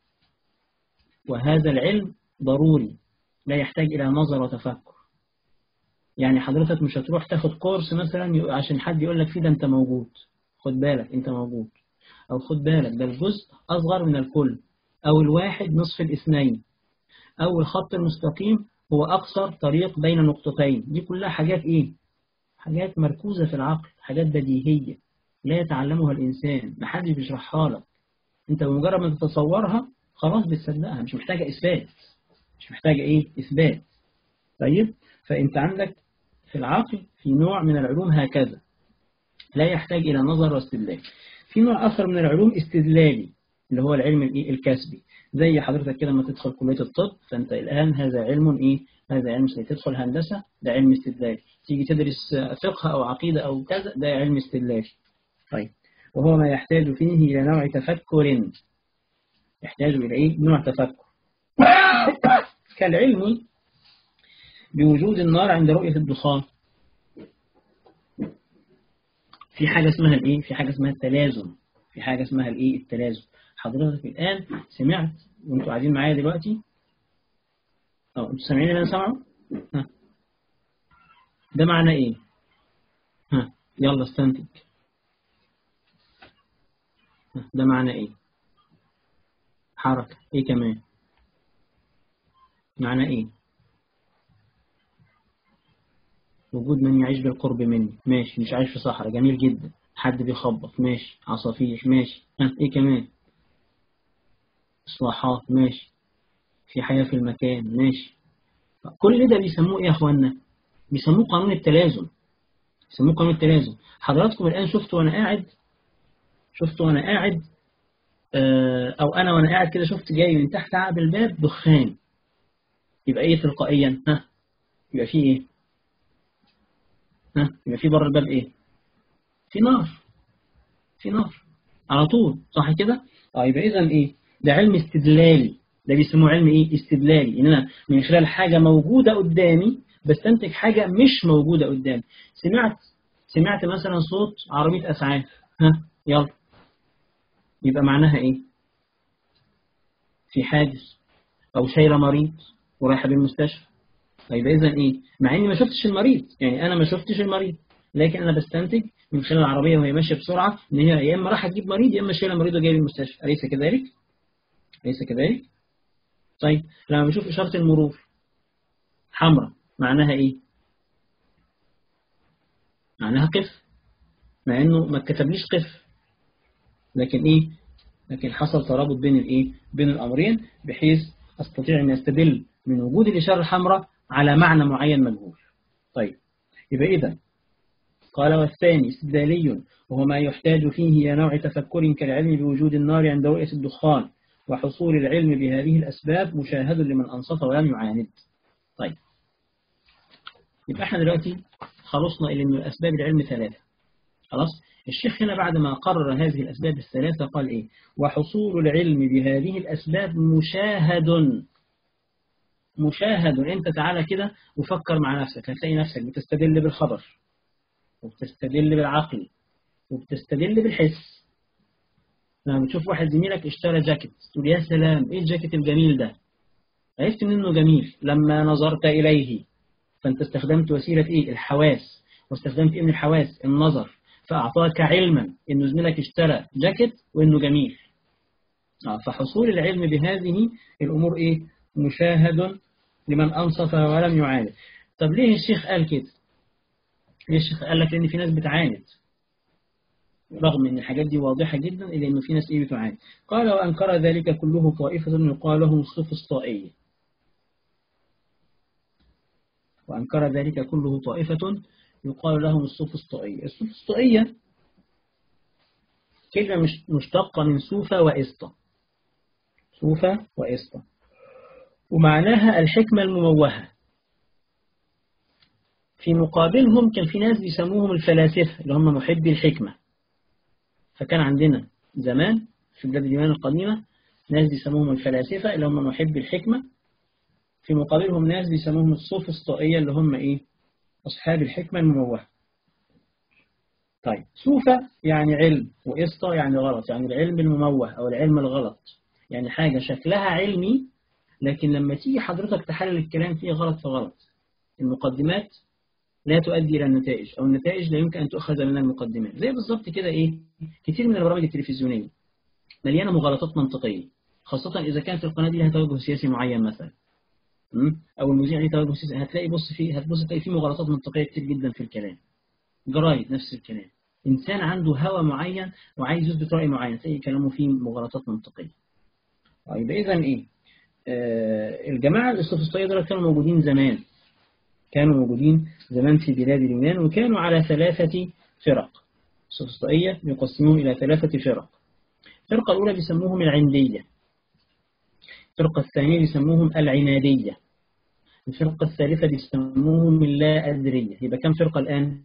وهذا العلم ضروري لا يحتاج إلى نظر وتفكر يعني حضرتك مش هتروح تاخد كورس مثلا عشان حد يقول لك فيه ده انت موجود خد بالك انت موجود او خد بالك ده الجزء اصغر من الكل او الواحد نصف الاثنين او الخط المستقيم هو اقصر طريق بين نقطتين دي كلها حاجات ايه حاجات مركوزة في العقل حاجات بديهية لا يتعلمها الانسان محدش بيشرحها لك انت بمجرد ما تتصورها خلاص بتصدقها مش محتاجة اثبات مش محتاجة ايه اثبات طيب فانت عندك في العقل في نوع من العلوم هكذا لا يحتاج إلى نظر واستدلال في نوع آخر من العلوم استدلالي اللي هو العلم الإيه الكسبي زي حضرتك كده لما تدخل كلية الطب فأنت الآن هذا علم إيه هذا علم استدلالي تدخل هندسة ده علم استدلالي تيجي تدرس فقه أو عقيدة أو كذا ده علم استدلالي طيب وهو ما يحتاج فيه إلى نوع تفكر يحتاج إلى إيه نوع تفكر كالعلم بوجود النار عند رؤية الدخان في حاجة اسمها الايه في حاجة اسمها التلازم في حاجة اسمها الايه التلازم حضرتك الآن سمعت وانتوا قاعدين معايا دلوقتي اه انتوا سامعين اللي انا سامعه ها ده معناه ايه ها يلا استنتج ها. ده معناه ايه حركة ايه كمان معناه ايه وجود من يعيش بالقرب مني ماشي مش عايش في صحراء جميل جدا حد بيخبط ماشي عصافير ماشي ها ايه كمان اصلاحات ماشي في حياة في المكان ماشي كل ده بيسموه ايه يا اخوانا بيسموه قانون التلازم بيسموه قانون التلازم حضراتكم الان شفتوا وانا قاعد شفتوا وانا قاعد آه او انا وانا قاعد كده شفت جاي من تحت عقب الباب دخان يبقى ايه تلقائيا ها يبقى فيه ايه ها يبقى في بره الباب ايه في نار في نار على طول صح كده اه يبقى اذا ايه ده علم استدلالي ده بيسموه علم ايه استدلالي ان انا من خلال حاجه موجوده قدامي بستنتج حاجه مش موجوده قدامي سمعت سمعت مثلا صوت عربيه اسعاف ها يلا يبقى معناها ايه في حادث او شايله مريض ورايحة بالمستشفى طيب إذا إيه مع إني ما شفتش المريض يعني أنا ما شفتش المريض لكن أنا بستنتج من خلال العربية وهي ماشية بسرعة إن هي يا إما راح تجيب مريض يا إما شايلة مريض وجاي المستشفى أليس كذلك؟ أليس كذلك؟ طيب لما بشوف إشارة المرور حمراء معناها إيه؟ معناها قف مع إنه ما كتبليش قف لكن إيه؟ لكن حصل ترابط بين الإيه؟ بين الأمرين بحيث أستطيع أن أستدل من وجود الإشارة الحمراء على معنى معين مجهول طيب يبقى إذا قال والثاني استدلالي وهو ما يحتاج فيه إلى نوع تفكر كالعلم بوجود النار عند رؤية الدخان وحصول العلم بهذه الأسباب مشاهد لمن أنصت ولم يعاند طيب يبقى احنا دلوقتي خلصنا إلى أن الأسباب العلم ثلاثة خلاص الشيخ هنا بعد ما قرر هذه الأسباب الثلاثة قال إيه وحصول العلم بهذه الأسباب مشاهد مشاهد أنت تعالى كده وفكر مع نفسك هتلاقي نفسك بتستدل بالخبر وبتستدل بالعقل وبتستدل بالحس لما بتشوف واحد زميلك اشترى جاكيت تقول يا سلام ايه الجاكيت الجميل ده عرفت منه جميل لما نظرت إليه فأنت استخدمت وسيلة إيه الحواس واستخدمت إيه من الحواس النظر فأعطاك علما إنه زميلك اشترى جاكيت وإنه جميل فحصول العلم بهذه الأمور إيه مشاهد لمن أنصف ولم يعاند طب ليه الشيخ قال كده ليه الشيخ قال لك لأن في ناس بتعاند رغم أن الحاجات دي واضحة جدا إلا أنه في ناس إيه بتعاند قال وأنكر ذلك كله طائفة يقال لهم السفسطائية وأنكر ذلك كله طائفة يقال لهم السفسطائية السفسطائية كلمة مش مشتقة من سوفة وإسطة سوفة وإسطة ومعناها الحكمة المموهة في مقابلهم كان في ناس بيسموهم الفلاسفة اللي هم محبي الحكمة فكان عندنا زمان في بلاد اليونان القديمة ناس بيسموهم الفلاسفة اللي هم محبي الحكمة في مقابلهم ناس بيسموهم السوفسطائية اللي هم إيه أصحاب الحكمة المموهة طيب سوفة يعني علم وإسطة يعني غلط يعني العلم المموه أو العلم الغلط يعني حاجة شكلها علمي لكن لما تيجي حضرتك تحلل الكلام فيه غلط فغلط المقدمات لا تؤدي إلى النتائج أو النتائج لا يمكن أن تؤخذ من المقدمات زي بالظبط كده إيه كتير من البرامج التلفزيونية مليانة مغالطات منطقية خاصة إذا كانت القناة دي لها توجه سياسي معين مثلا أو المذيع ليه توجه سياسي هتلاقي بص فيه هتبص تلاقي فيه مغالطات منطقية كتير جدا في الكلام جرايد نفس الكلام إنسان عنده هوى معين وعايز يثبت رأي معين تلاقي كلامه فيه مغالطات منطقية طيب إذا إيه آه الجماعة السوفسطائية دول كانوا موجودين زمان كانوا موجودين زمان في بلاد اليونان وكانوا على ثلاثة فرق السوفسطائية يقسمون إلى ثلاثة فرق الفرقة الأولى بيسموهم العندية الفرقة الثانية بيسموهم العنادية الفرقة الثالثة بيسموهم اللا أدرية يبقى كم فرقة الآن؟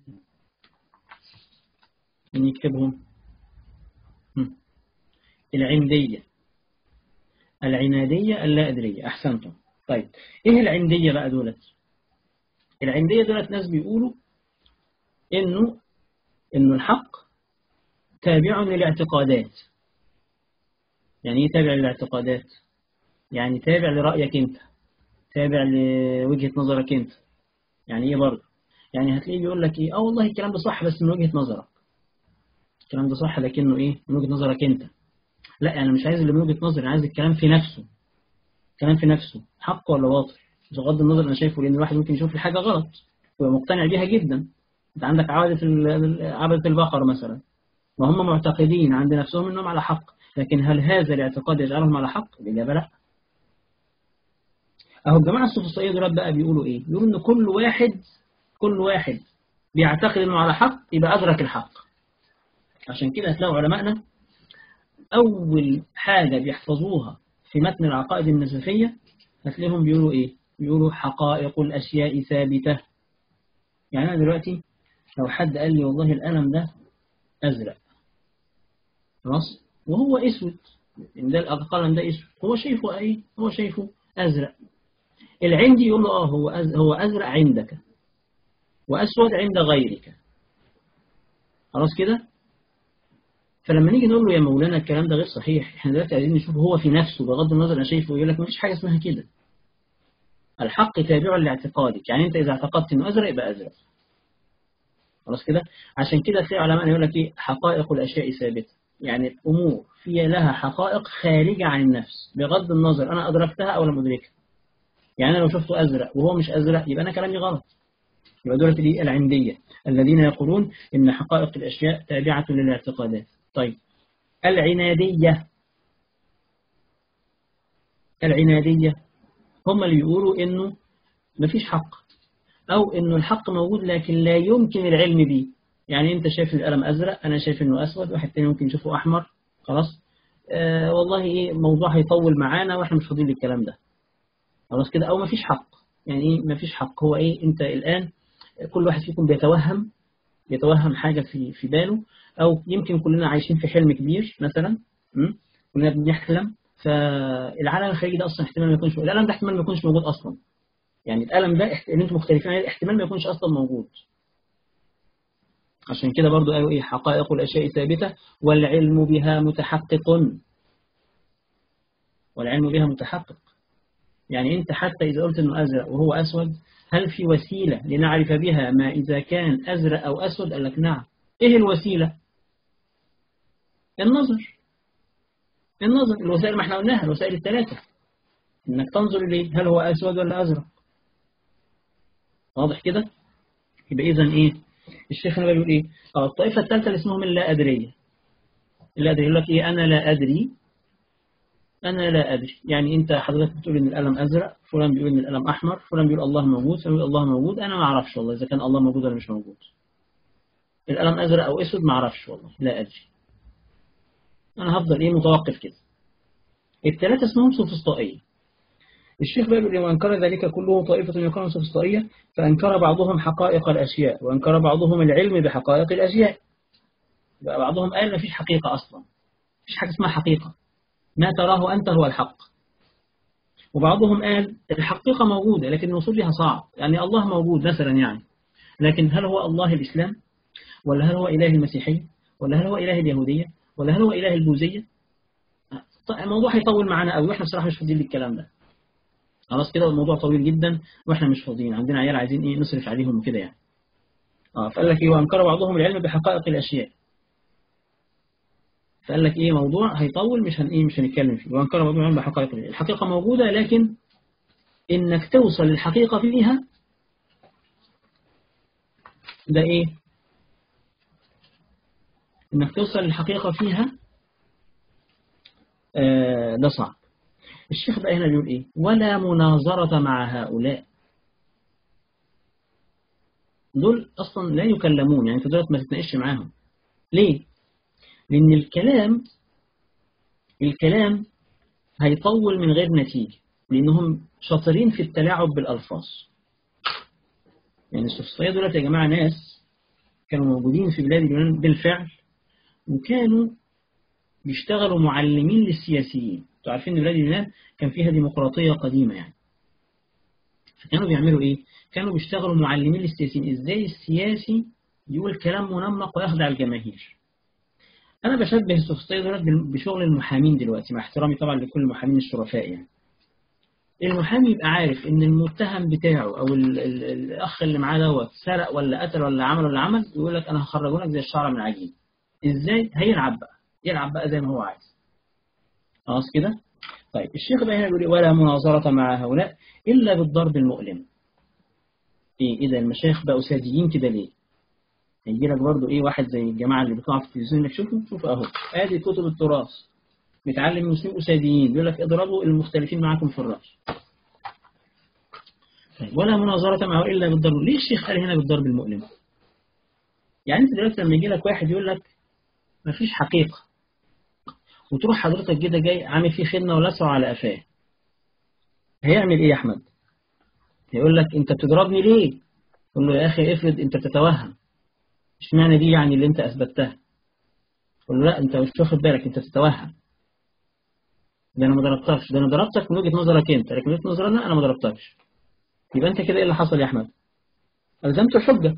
من يكتبهم العندية العنادية اللا أدرية أحسنتم طيب إيه العندية بقى دولت العندية دولت ناس بيقولوا إنه إنه الحق تابع للاعتقادات يعني إيه تابع للاعتقادات يعني تابع لرأيك أنت تابع لوجهة نظرك أنت يعني إيه برضه يعني هتلاقيه بيقول لك إيه آه والله الكلام ده صح بس من وجهة نظرك الكلام ده صح لكنه إيه من وجهة نظرك أنت لا أنا مش عايز اللي من وجهة نظري أنا عايز الكلام في نفسه الكلام في نفسه حق ولا باطل بغض النظر أنا شايفه لأن الواحد ممكن يشوف الحاجة غلط ومقتنع بيها جدا أنت عندك عبدة عبدة البقر مثلا وهم معتقدين عند نفسهم أنهم على حق لكن هل هذا الاعتقاد يجعلهم على حق؟ الإجابة لا أهو الجماعة السوفسطائية دول بقى بيقولوا إيه؟ بيقولوا إن كل واحد كل واحد بيعتقد إنه على حق يبقى أدرك الحق عشان كده هتلاقوا علمائنا أول حاجة بيحفظوها في متن العقائد النسفية هتلاقيهم بيقولوا إيه؟ بيقولوا حقائق الأشياء ثابتة يعني أنا دلوقتي لو حد قال لي والله القلم ده أزرق خلاص وهو أسود إن ده القلم ده أسود هو شايفه إيه؟ هو شايفه أزرق العندي يقول له آه هو هو أزرق عندك وأسود عند غيرك خلاص كده فلما نيجي نقول له يا مولانا الكلام ده غير صحيح احنا دلوقتي عايزين نشوف هو في نفسه بغض النظر انا شايفه يقول لك مفيش حاجه اسمها كده الحق تابع لاعتقادك يعني أنت إذا اعتقدت إنه أزرق يبقى أزرق خلاص كده عشان كده تلاقي علماء يقول لك إيه حقائق الأشياء ثابتة يعني الأمور فيها لها حقائق خارجة عن النفس بغض النظر أنا أدركتها أو لم أدركها يعني أنا لو شفته أزرق وهو مش أزرق يبقى أنا كلامي غلط يبقى دولة دي العندية الذين يقولون إن حقائق الأشياء تابعة للاعتقادات طيب العنادية العنادية هم اللي يقولوا إنه مفيش حق أو إنه الحق موجود لكن لا يمكن العلم به يعني أنت شايف القلم أزرق أنا شايف إنه أسود واحد تاني ممكن يشوفه أحمر خلاص آه والله إيه موضوع هيطول معانا وإحنا مش فاضيين للكلام ده خلاص كده أو مفيش حق يعني إيه مفيش حق هو إيه أنت الآن كل واحد فيكم بيتوهم يتوهم حاجة في في باله أو يمكن كلنا عايشين في حلم كبير مثلا م? كلنا بنحلم فالعالم الخارجي ده أصلا احتمال ما يكونش العالم ده احتمال ما يكونش موجود أصلا يعني الألم ده احت- اللي انتم مختلفين عليه احتمال ما يكونش أصلا موجود عشان كده برضو قالوا إيه حقائق الأشياء ثابتة والعلم بها متحقق والعلم بها متحقق يعني أنت حتى إذا قلت إنه أزرق وهو أسود هل في وسيلة لنعرف بها ما إذا كان أزرق أو أسود قال لك نعم إيه الوسيلة النظر النظر الوسائل ما احنا قلناها الوسائل الثلاثة إنك تنظر إليه هل هو أسود ولا أزرق واضح كده يبقى إذا إيه الشيخ هنا بيقول إيه اه الطائفة الثالثة اللي اسمهم اللا أدرية اللا أدري يقول لك إيه أنا لا أدري أنا لا أدري يعني أنت حضرتك بتقول إن القلم أزرق فلان بيقول إن القلم أحمر فلان بيقول الله موجود فلان بيقول الله موجود أنا ما أعرفش والله إذا كان الله موجود ولا مش موجود القلم أزرق أو أسود ما أعرفش والله لا أدري أنا هفضل إيه متوقف كده الثلاثة اسمهم سوفسطائية الشيخ بقى بيقول وأنكر ذلك كله طائفة يقال سوفسطائية فأنكر بعضهم حقائق الأشياء وأنكر بعضهم العلم بحقائق الأشياء بقى بعضهم قال ما فيش حقيقة أصلا مفيش حاجة اسمها حقيقة ما تراه أنت هو الحق وبعضهم قال الحقيقة موجودة لكن الوصول لها صعب يعني الله موجود مثلا يعني لكن هل هو الله الإسلام ولا هل هو إله المسيحية ولا هل هو إله اليهودية ولا هل هو إله البوذية طيب الموضوع هيطول معانا قوي واحنا بصراحة مش فاضيين للكلام ده خلاص كده الموضوع طويل جدا واحنا مش فاضيين عندنا عيال عايزين ايه نصرف عليهم وكده يعني اه فقال لك ايه وانكر بعضهم العلم بحقائق الاشياء فقال لك ايه موضوع هيطول مش هن ايه مش هنتكلم فيه وانكر بعضهم العلم بحقائق الاشياء الحقيقه موجوده لكن انك توصل للحقيقه فيها ده ايه انك توصل للحقيقه فيها آه ده صعب الشيخ بقى هنا بيقول ايه ولا مناظرة مع هؤلاء دول اصلا لا يكلمون يعني انت دولت ما تتناقش معاهم ليه لان الكلام الكلام هيطول من غير نتيجة لانهم شاطرين في التلاعب بالالفاظ يعني السوفسطائية دولت يا جماعة ناس كانوا موجودين في بلاد اليونان بالفعل وكانوا بيشتغلوا معلمين للسياسيين انتوا عارفين ان بلاد اليونان كان فيها ديمقراطية قديمة يعني فكانوا بيعملوا ايه كانوا بيشتغلوا معلمين للسياسيين ازاي السياسي يقول كلام منمق ويخدع الجماهير انا بشبه السوفسطائية دولت بشغل المحامين دلوقتي مع احترامي طبعا لكل المحامين الشرفاء يعني المحامي يبقى عارف ان المتهم بتاعه او ال ال الاخ اللي معاه دوت سرق ولا قتل ولا عمل ولا عمل يقول لك انا هخرجه لك زي الشعره من العجين ازاي هيلعب بقى يلعب بقى زي ما هو عايز خلاص كده طيب الشيخ بقى هنا بيقول ولا مناظرة مع هؤلاء إلا بالضرب المؤلم إيه إذا المشايخ بقوا ساديين كده ليه هيجي لك برضه إيه واحد زي الجماعة اللي بيطلعوا في التلفزيون لك شوفوا شوفوا أهو آدي كتب التراث متعلم المسلمين أساديين بيقول لك اضربوا المختلفين معاكم في الرأي طيب ولا مناظرة معه إلا بالضرب ليه الشيخ قال هنا بالضرب المؤلم يعني أنت دلوقتي لما يجي لك واحد يقول لك مفيش حقيقة وتروح حضرتك كده جاي عامل فيه خدمة ولسعه على قفاه هيعمل ايه يا احمد يقول لك انت بتضربني ليه يقول له يا اخي افرض انت بتتوهم اشمعنى دي يعني اللي انت اثبتها يقول له لا انت مش واخد بالك انت بتتوهم ده انا ما ضربتكش ده انا ضربتك من وجهة نظرك انت لكن من وجهة نظرنا انا ما ضربتكش يبقى انت كده ايه اللي حصل يا احمد الزمت الحجة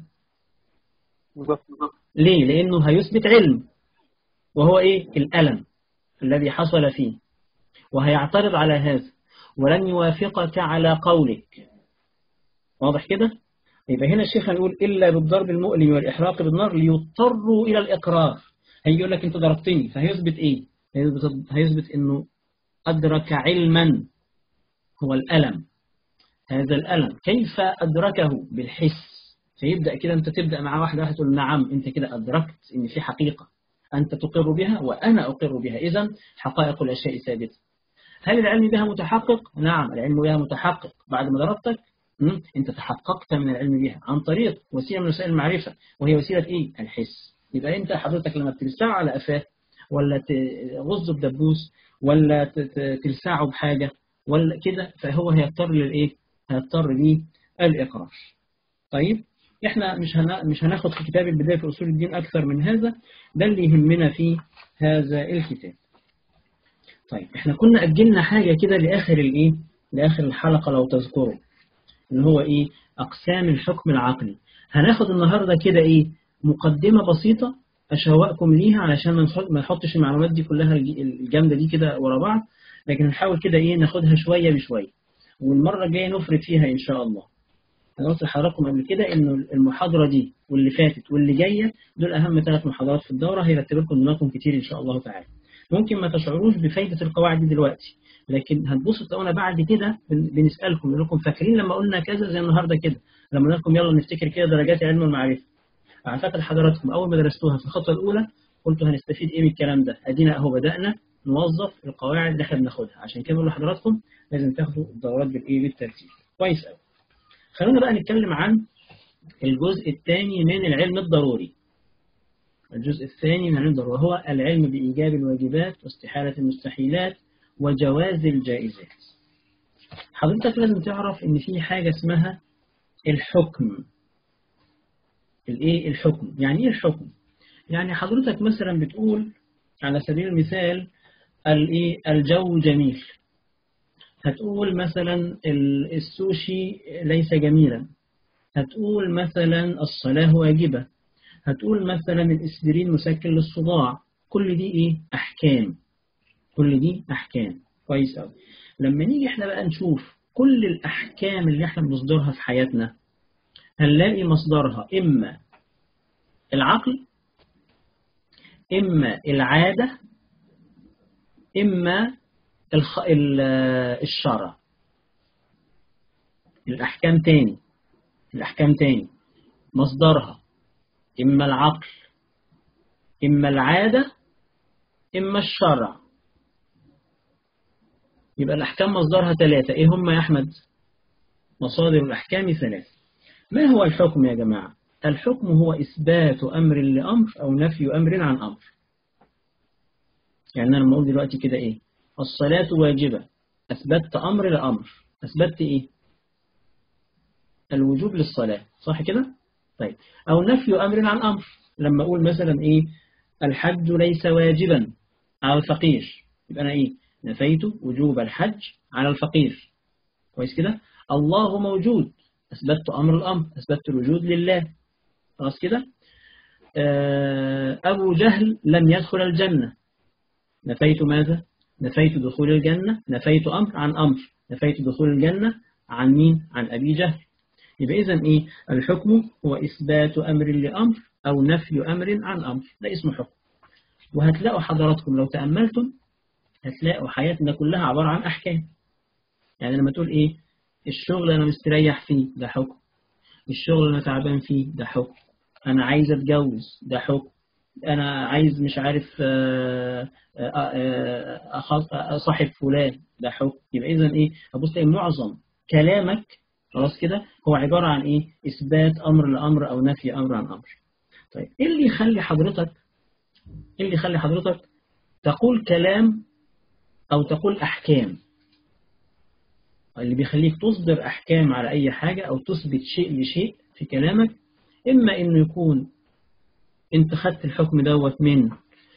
ليه لانه هيثبت علم وهو ايه الالم الذي حصل فيه وهيعترض على هذا ولن يوافقك على قولك واضح كده يبقى هنا الشيخ هنقول إلا بالضرب المؤلم والإحراق بالنار ليضطروا إلى الإقرار هيجي يقول لك أنت ضربتني فهيثبت إيه هيثبت, هيثبت إنه أدرك علما هو الألم هذا الألم كيف أدركه بالحس فيبدأ كده أنت تبدأ مع واحدة واحدة تقول نعم أنت كده أدركت إن في حقيقة أنت تقر بها وأنا أقر بها إذا حقائق الأشياء ثابتة هل العلم بها متحقق؟ نعم العلم بها متحقق بعد ما ضربتك مم، أنت تحققت من العلم بها عن طريق وسيلة من وسائل المعرفة وهي وسيلة إيه؟ الحس يبقى أنت حضرتك لما بتلسعه على قفاه ولا تغزه بدبوس ولا ت- ت- تلسعه بحاجة ولا كده فهو هيضطر للإيه؟ هيضطر للإقرار طيب احنا مش هنا مش هناخد في كتاب البداية في أصول الدين أكثر من هذا ده اللي يهمنا في هذا الكتاب طيب احنا كنا أجلنا حاجة كده لآخر الإيه لآخر الحلقة لو تذكروا اللي هو إيه أقسام الحكم العقلي هناخد النهاردة كده إيه مقدمة بسيطة أشوقكم ليها علشان ما نحط- ما نحطش المعلومات دي كلها الج- الجامدة دي كده ورا بعض لكن نحاول كده إيه ناخدها شوية بشوية والمرة الجاية نفرد فيها إن شاء الله أنا قلت لحضراتكم قبل كده إنه المحاضرة دي واللي فاتت واللي جاية دول أهم ثلاث محاضرات في الدورة هيرتب لكم دماغكم كتير إن شاء الله تعالى. ممكن ما تشعروش بفايدة القواعد دي دلوقتي لكن هتبصوا تلاقونا بعد كده بن- بنسألكم نقول لكم فاكرين لما قلنا كذا زي النهارده كده لما قلنا لكم يلا نفتكر كده درجات علم المعرفة. أعتقد حضراتكم أول ما درستوها في الخطوة الأولى قلتوا هنستفيد إيه من الكلام ده؟ أدينا أهو بدأنا نوظف القواعد اللي إحنا بناخدها عشان كده بقول لحضراتكم لازم تاخدوا الدورات بالإيه بالترتيب. كويس أوي. خلونا بقى نتكلم عن الجزء الثاني من العلم الضروري الجزء الثاني من العلم الضروري وهو العلم بإيجاب الواجبات واستحالة المستحيلات وجواز الجائزات حضرتك لازم تعرف إن في حاجة اسمها الحكم الإيه الحكم يعني إيه الحكم يعني حضرتك مثلا بتقول على سبيل المثال الإيه الجو جميل هتقول مثلا ال- السوشي ليس جميلا هتقول مثلا الصلاة واجبة هتقول مثلا الإسبرين مسكن للصداع كل دي إيه أحكام كل دي أحكام كويس أوي لما نيجي إحنا بقى نشوف كل الأحكام اللي إحنا بنصدرها في حياتنا هنلاقي مصدرها إما العقل إما العادة إما الخ... ال- الشرع الأحكام تاني الأحكام تاني مصدرها إما العقل إما العادة إما الشرع يبقى الأحكام مصدرها ثلاثة إيه هم يا أحمد مصادر الأحكام ثلاثة ما هو الحكم يا جماعة الحكم هو إثبات أمر لأمر أو نفي أمر عن أمر يعني أنا لما أقول دلوقتي كده إيه الصلاة واجبة أثبتت أمر لأمر أثبتت إيه الوجوب للصلاة صح كده طيب أو نفي أمر عن أمر لما أقول مثلا إيه الحج ليس واجبا على الفقير يبقى أنا إيه نفيت وجوب الحج على الفقير كويس كده الله موجود أثبتت أمر الأمر أثبتت الوجود لله خلاص كده آه، أبو جهل لم يدخل الجنة نفيت ماذا نفيت دخول الجنة نفيت أمر عن أمر نفيت دخول الجنة عن مين عن أبي جهل يبقى إذا إيه الحكم هو إثبات أمر لأمر أو نفي أمر عن أمر ده اسمه حكم وهتلاقوا حضراتكم لو تأملتم هتلاقوا حياتنا كلها عبارة عن أحكام يعني لما تقول إيه الشغل أنا مستريح فيه ده حكم الشغل أنا تعبان فيه ده حكم أنا عايز أتجوز ده حكم أنا عايز مش عارف آه، آه، آه، أخص- أصاحب فلان ده حكم يبقى إذا إيه هبص تلاقي معظم كلامك خلاص كده هو عبارة عن إيه إثبات أمر لأمر أو نفي أمر عن أمر طيب إيه اللي يخلي حضرتك إيه اللي يخلي حضرتك تقول كلام أو تقول أحكام اللي بيخليك تصدر أحكام على أي حاجة أو تثبت شيء لشيء في كلامك إما إنه يكون أنت خدت الحكم دوت من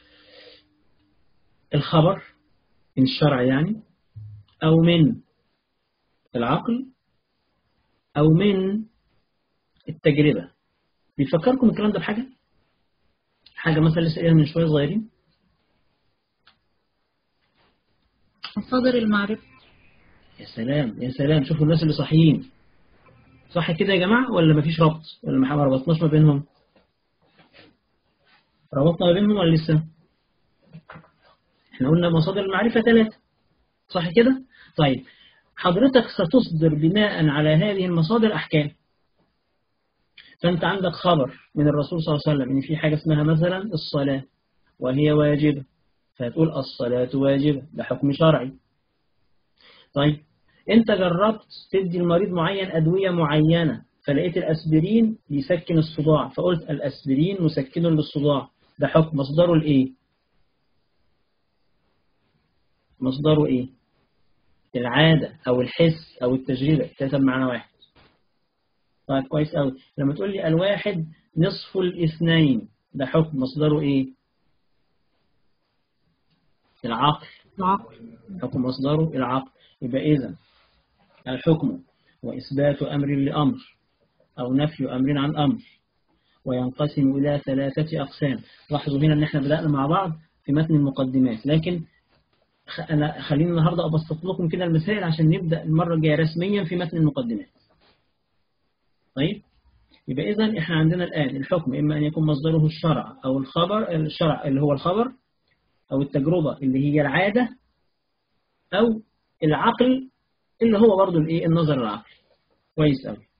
الخبر من الشرع يعني أو من العقل أو من التجربة بيفكركم الكلام ده بحاجة؟ حاجة مثلا لسه قايلها من شوية صغيرين مصادر المعرفة يا سلام يا سلام شوفوا الناس اللي صاحيين صح كده يا جماعة ولا مفيش ربط ولا ما ربطناش ما بينهم ربطنا ما بينهم ولا لسه احنا قلنا مصادر المعرفة ثلاثة صح كده طيب حضرتك ستصدر بناء على هذه المصادر أحكام فأنت عندك خبر من الرسول صلى الله عليه وسلم إن في حاجة اسمها مثلا الصلاة وهي واجبة فتقول الصلاة واجبة ده حكم شرعي طيب أنت جربت تدي المريض معين أدوية معينة فلقيت الأسبرين بيسكن الصداع فقلت الأسبرين مسكن للصداع ده حكم مصدره الإيه مصدره إيه العادة أو الحس أو التجربة كتب معنا واحد طيب كويس قوي لما تقول لي الواحد نصف الاثنين ده حكم مصدره ايه العقل العقل حكم مصدره العقل يبقى اذا الحكم وإثبات أمر لأمر أو نفي أمر عن أمر وينقسم إلى ثلاثة أقسام لاحظوا هنا أن احنا بدأنا مع بعض في متن المقدمات لكن أنا خلينا النهاردة أبسط لكم كده المسائل عشان نبدأ المرة الجاية رسميا في متن المقدمات طيب يبقى إذا إحنا عندنا الآن الحكم إما أن يكون مصدره الشرع أو الخبر الشرع اللي هو الخبر أو التجربة اللي هي العادة أو العقل اللي هو برضو الإيه النظر العقلي كويس أوي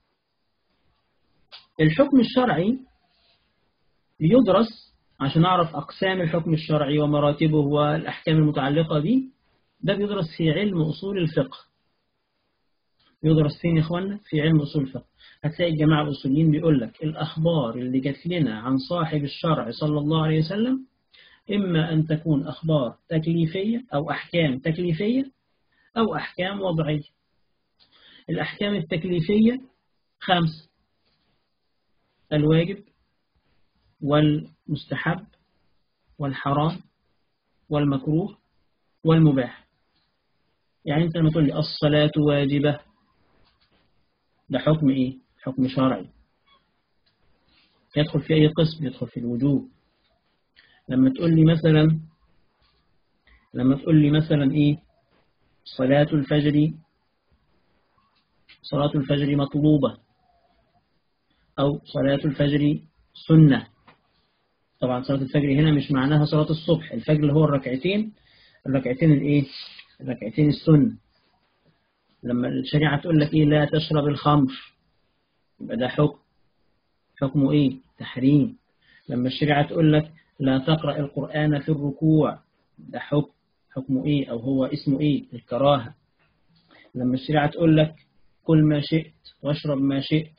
الحكم الشرعي بيدرس عشان نعرف أقسام الحكم الشرعي ومراتبه والأحكام المتعلقة به ده بيدرس في علم أصول الفقه يدرس فين يا إخوانا في علم أصول الفقه هتلاقي الجماعة الأصوليين بيقول لك الأخبار اللي جات لنا عن صاحب الشرع صلى الله عليه وسلم إما أن تكون أخبار تكليفية أو أحكام تكليفية أو أحكام وضعية الأحكام التكليفية خمس الواجب والمستحب والحرام والمكروه والمباح يعني أنت لما تقول لي الصلاة واجبة ده حكم إيه؟ حكم شرعي يدخل في أي قسم يدخل في الوجوب لما تقول لي مثلا لما تقول لي مثلا إيه صلاة الفجر صلاة الفجر مطلوبة أو صلاة الفجر سنة طبعا صلاة الفجر هنا مش معناها صلاة الصبح الفجر اللي هو الركعتين الركعتين الايه الركعتين السنة لما الشريعة تقول لك ايه لا تشرب الخمر يبقى ده حكم حكمه ايه تحريم لما الشريعة تقول لك لا تقرأ القرآن في الركوع ده حكم حكمه ايه او هو اسمه ايه الكراهة لما الشريعة تقول لك كل ما شئت واشرب ما شئت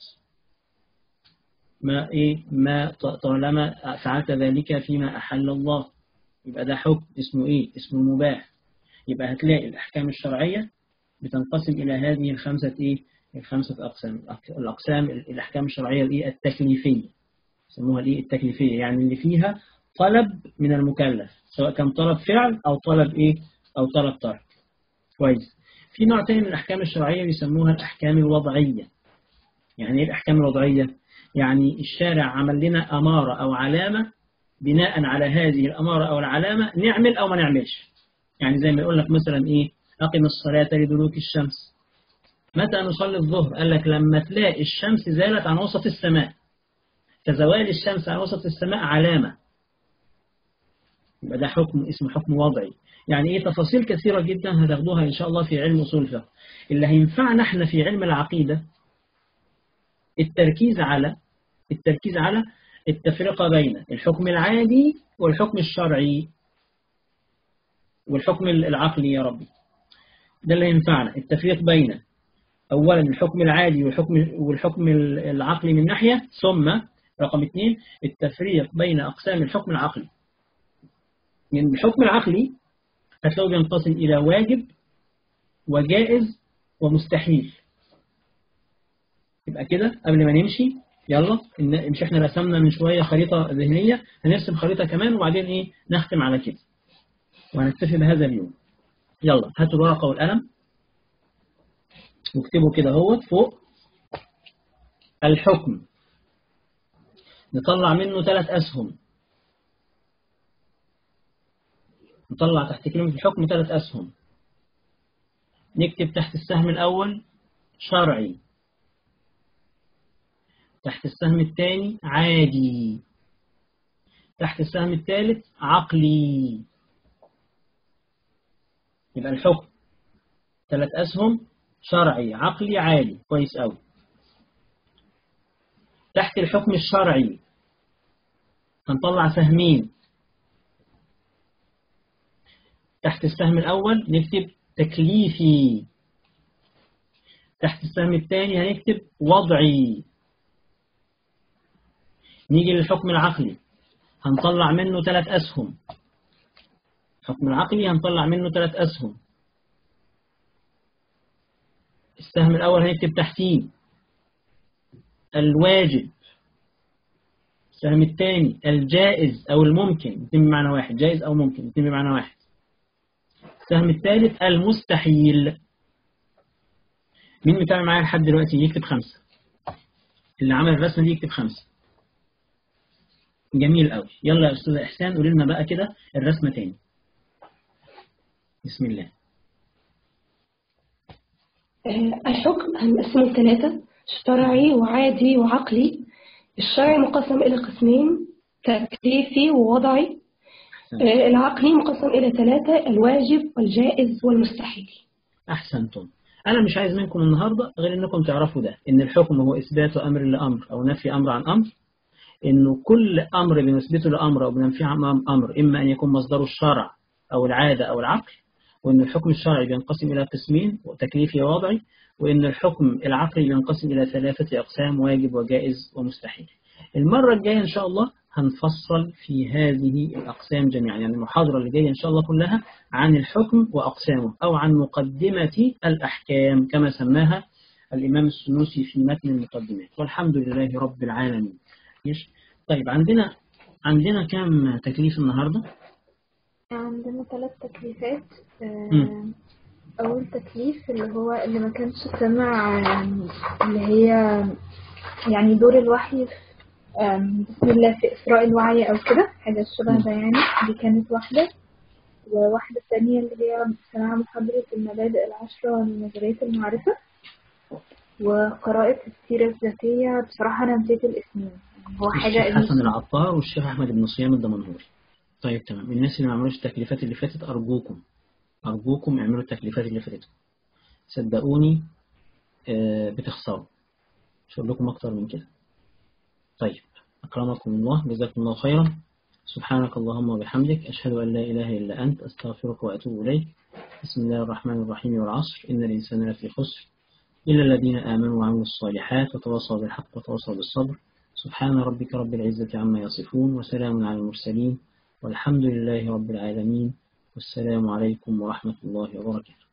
ما إيه ما طالما فعلت ذلك فيما أحل الله يبقى ده حكم اسمه إيه اسمه مباح يبقى هتلاقي الأحكام الشرعية بتنقسم إلى هذه الخمسة إيه الخمسة أقسام الأقسام الأحكام الشرعية الإيه التكليفية يسموها الإيه التكليفية يعني اللي فيها طلب من المكلف سواء كان طلب فعل أو طلب إيه أو طلب ترك كويس في نوع تاني من الأحكام الشرعية بيسموها الأحكام الوضعية يعني إيه الأحكام الوضعية يعني الشارع عمل لنا أمارة أو علامة بناء على هذه الأمارة أو العلامة نعمل أو ما نعملش يعني زي ما يقول لك مثلا إيه أقم الصلاة لدلوك الشمس متى نصلي الظهر قال لك لما تلاقي الشمس زالت عن وسط السماء فزوال الشمس عن وسط السماء علامة يبقى ده حكم اسمه حكم وضعي يعني ايه تفاصيل كثيرة جدا هتاخدوها ان شاء الله في علم اصول الفقه اللي هينفعنا احنا في علم العقيدة التركيز على التركيز على التفرقة بين الحكم العادي والحكم الشرعي والحكم العقلي يا ربي ده اللي ينفعنا التفريق بين أولا الحكم العادي والحكم والحكم العقلي من ناحية ثم رقم اثنين التفريق بين أقسام الحكم العقلي من الحكم العقلي هتلاقوا بينقسم إلى واجب وجائز ومستحيل يبقى كده قبل ما نمشي يلا مش احنا رسمنا من شوية خريطة ذهنية هنرسم خريطة كمان وبعدين ايه نختم على كده وهنكتفي بهذا اليوم يلا هاتوا الورقة والقلم واكتبوا كده هو فوق الحكم نطلع منه ثلاث أسهم نطلع تحت كلمة الحكم ثلاث أسهم نكتب تحت السهم الأول شرعي تحت السهم الثاني عادي تحت السهم الثالث عقلي يبقى الحكم ثلاث أسهم شرعي عقلي عادي كويس أوي تحت الحكم الشرعي هنطلع سهمين تحت السهم الأول نكتب تكليفي تحت السهم الثاني هنكتب وضعي نيجي للحكم العقلي هنطلع منه ثلاث أسهم الحكم العقلي هنطلع منه ثلاث أسهم السهم الأول هنكتب تحتيه الواجب السهم الثاني الجائز أو الممكن الاثنين بمعنى واحد جائز أو ممكن الاثنين بمعنى واحد السهم الثالث المستحيل مين بيتابع معايا لحد دلوقتي يكتب خمسة اللي عمل الرسمة دي يكتب خمسة جميل قوي يلا يا أستاذ إحسان قولي لنا بقى كده الرسمة تاني بسم الله آه، الحكم هنقسمه ثلاثة شرعي وعادي وعقلي الشرعي مقسم إلى قسمين تكليفي ووضعي آه، العقلي مقسم إلى ثلاثة الواجب والجائز والمستحيل أحسنتم أنا مش عايز منكم النهاردة غير أنكم تعرفوا ده إن الحكم هو إثبات أمر لأمر أو نفي أمر عن أمر إنه كل أمر بنثبته لأمر أو بننفيه عن أمر إما أن يكون مصدره الشرع أو العادة أو العقل وإن الحكم الشرعي بينقسم إلى قسمين تكليفي ووضعي وإن الحكم العقلي بينقسم إلى ثلاثة أقسام واجب وجائز ومستحيل المرة الجاية إن شاء الله هنفصل في هذه الأقسام جميعا يعني المحاضرة اللي جاية إن شاء الله كلها عن الحكم وأقسامه أو عن مقدمة الأحكام كما سماها الإمام السنوسي في متن المقدمات والحمد لله رب العالمين ماشي؟ طيب عندنا عندنا كام تكليف النهاردة عندنا ثلاث تكليفات آه، مم. أول تكليف اللي هو اللي ما كانش سمع آم، اللي هي يعني دور الوحي في آم، بسم الله في إسراء الوعي أو كده حاجة شبه ده يعني دي كانت واحدة وواحدة تانية اللي هي سماع محاضرة المبادئ العشرة لنظرية المعرفة وقراءة السيرة الذاتية بصراحة أنا نسيت الاسمين يعني هو حاجة الشيخ حسن العطار والشيخ أحمد بن صيام الدمنهوري طيب تمام الناس اللي ما عملوش التكليفات اللي فاتت أرجوكم أرجوكم اعملوا التكليفات اللي فاتت صدقوني آه، بتخسروا مش هقول لكم أكتر من كده طيب أكرمكم الله جزاكم الله خيرا سبحانك اللهم وبحمدك أشهد أن لا إله إلا أنت أستغفرك وأتوب إليك بسم الله الرحمن الرحيم والعصر إن الإنسان لفي خسر إلا الذين آمنوا وعملوا الصالحات وتواصوا بالحق وتواصوا بالصبر سبحان ربك رب العزة عما يصفون وسلام على المرسلين والحمد لله رب العالمين والسلام عليكم ورحمة الله وبركاته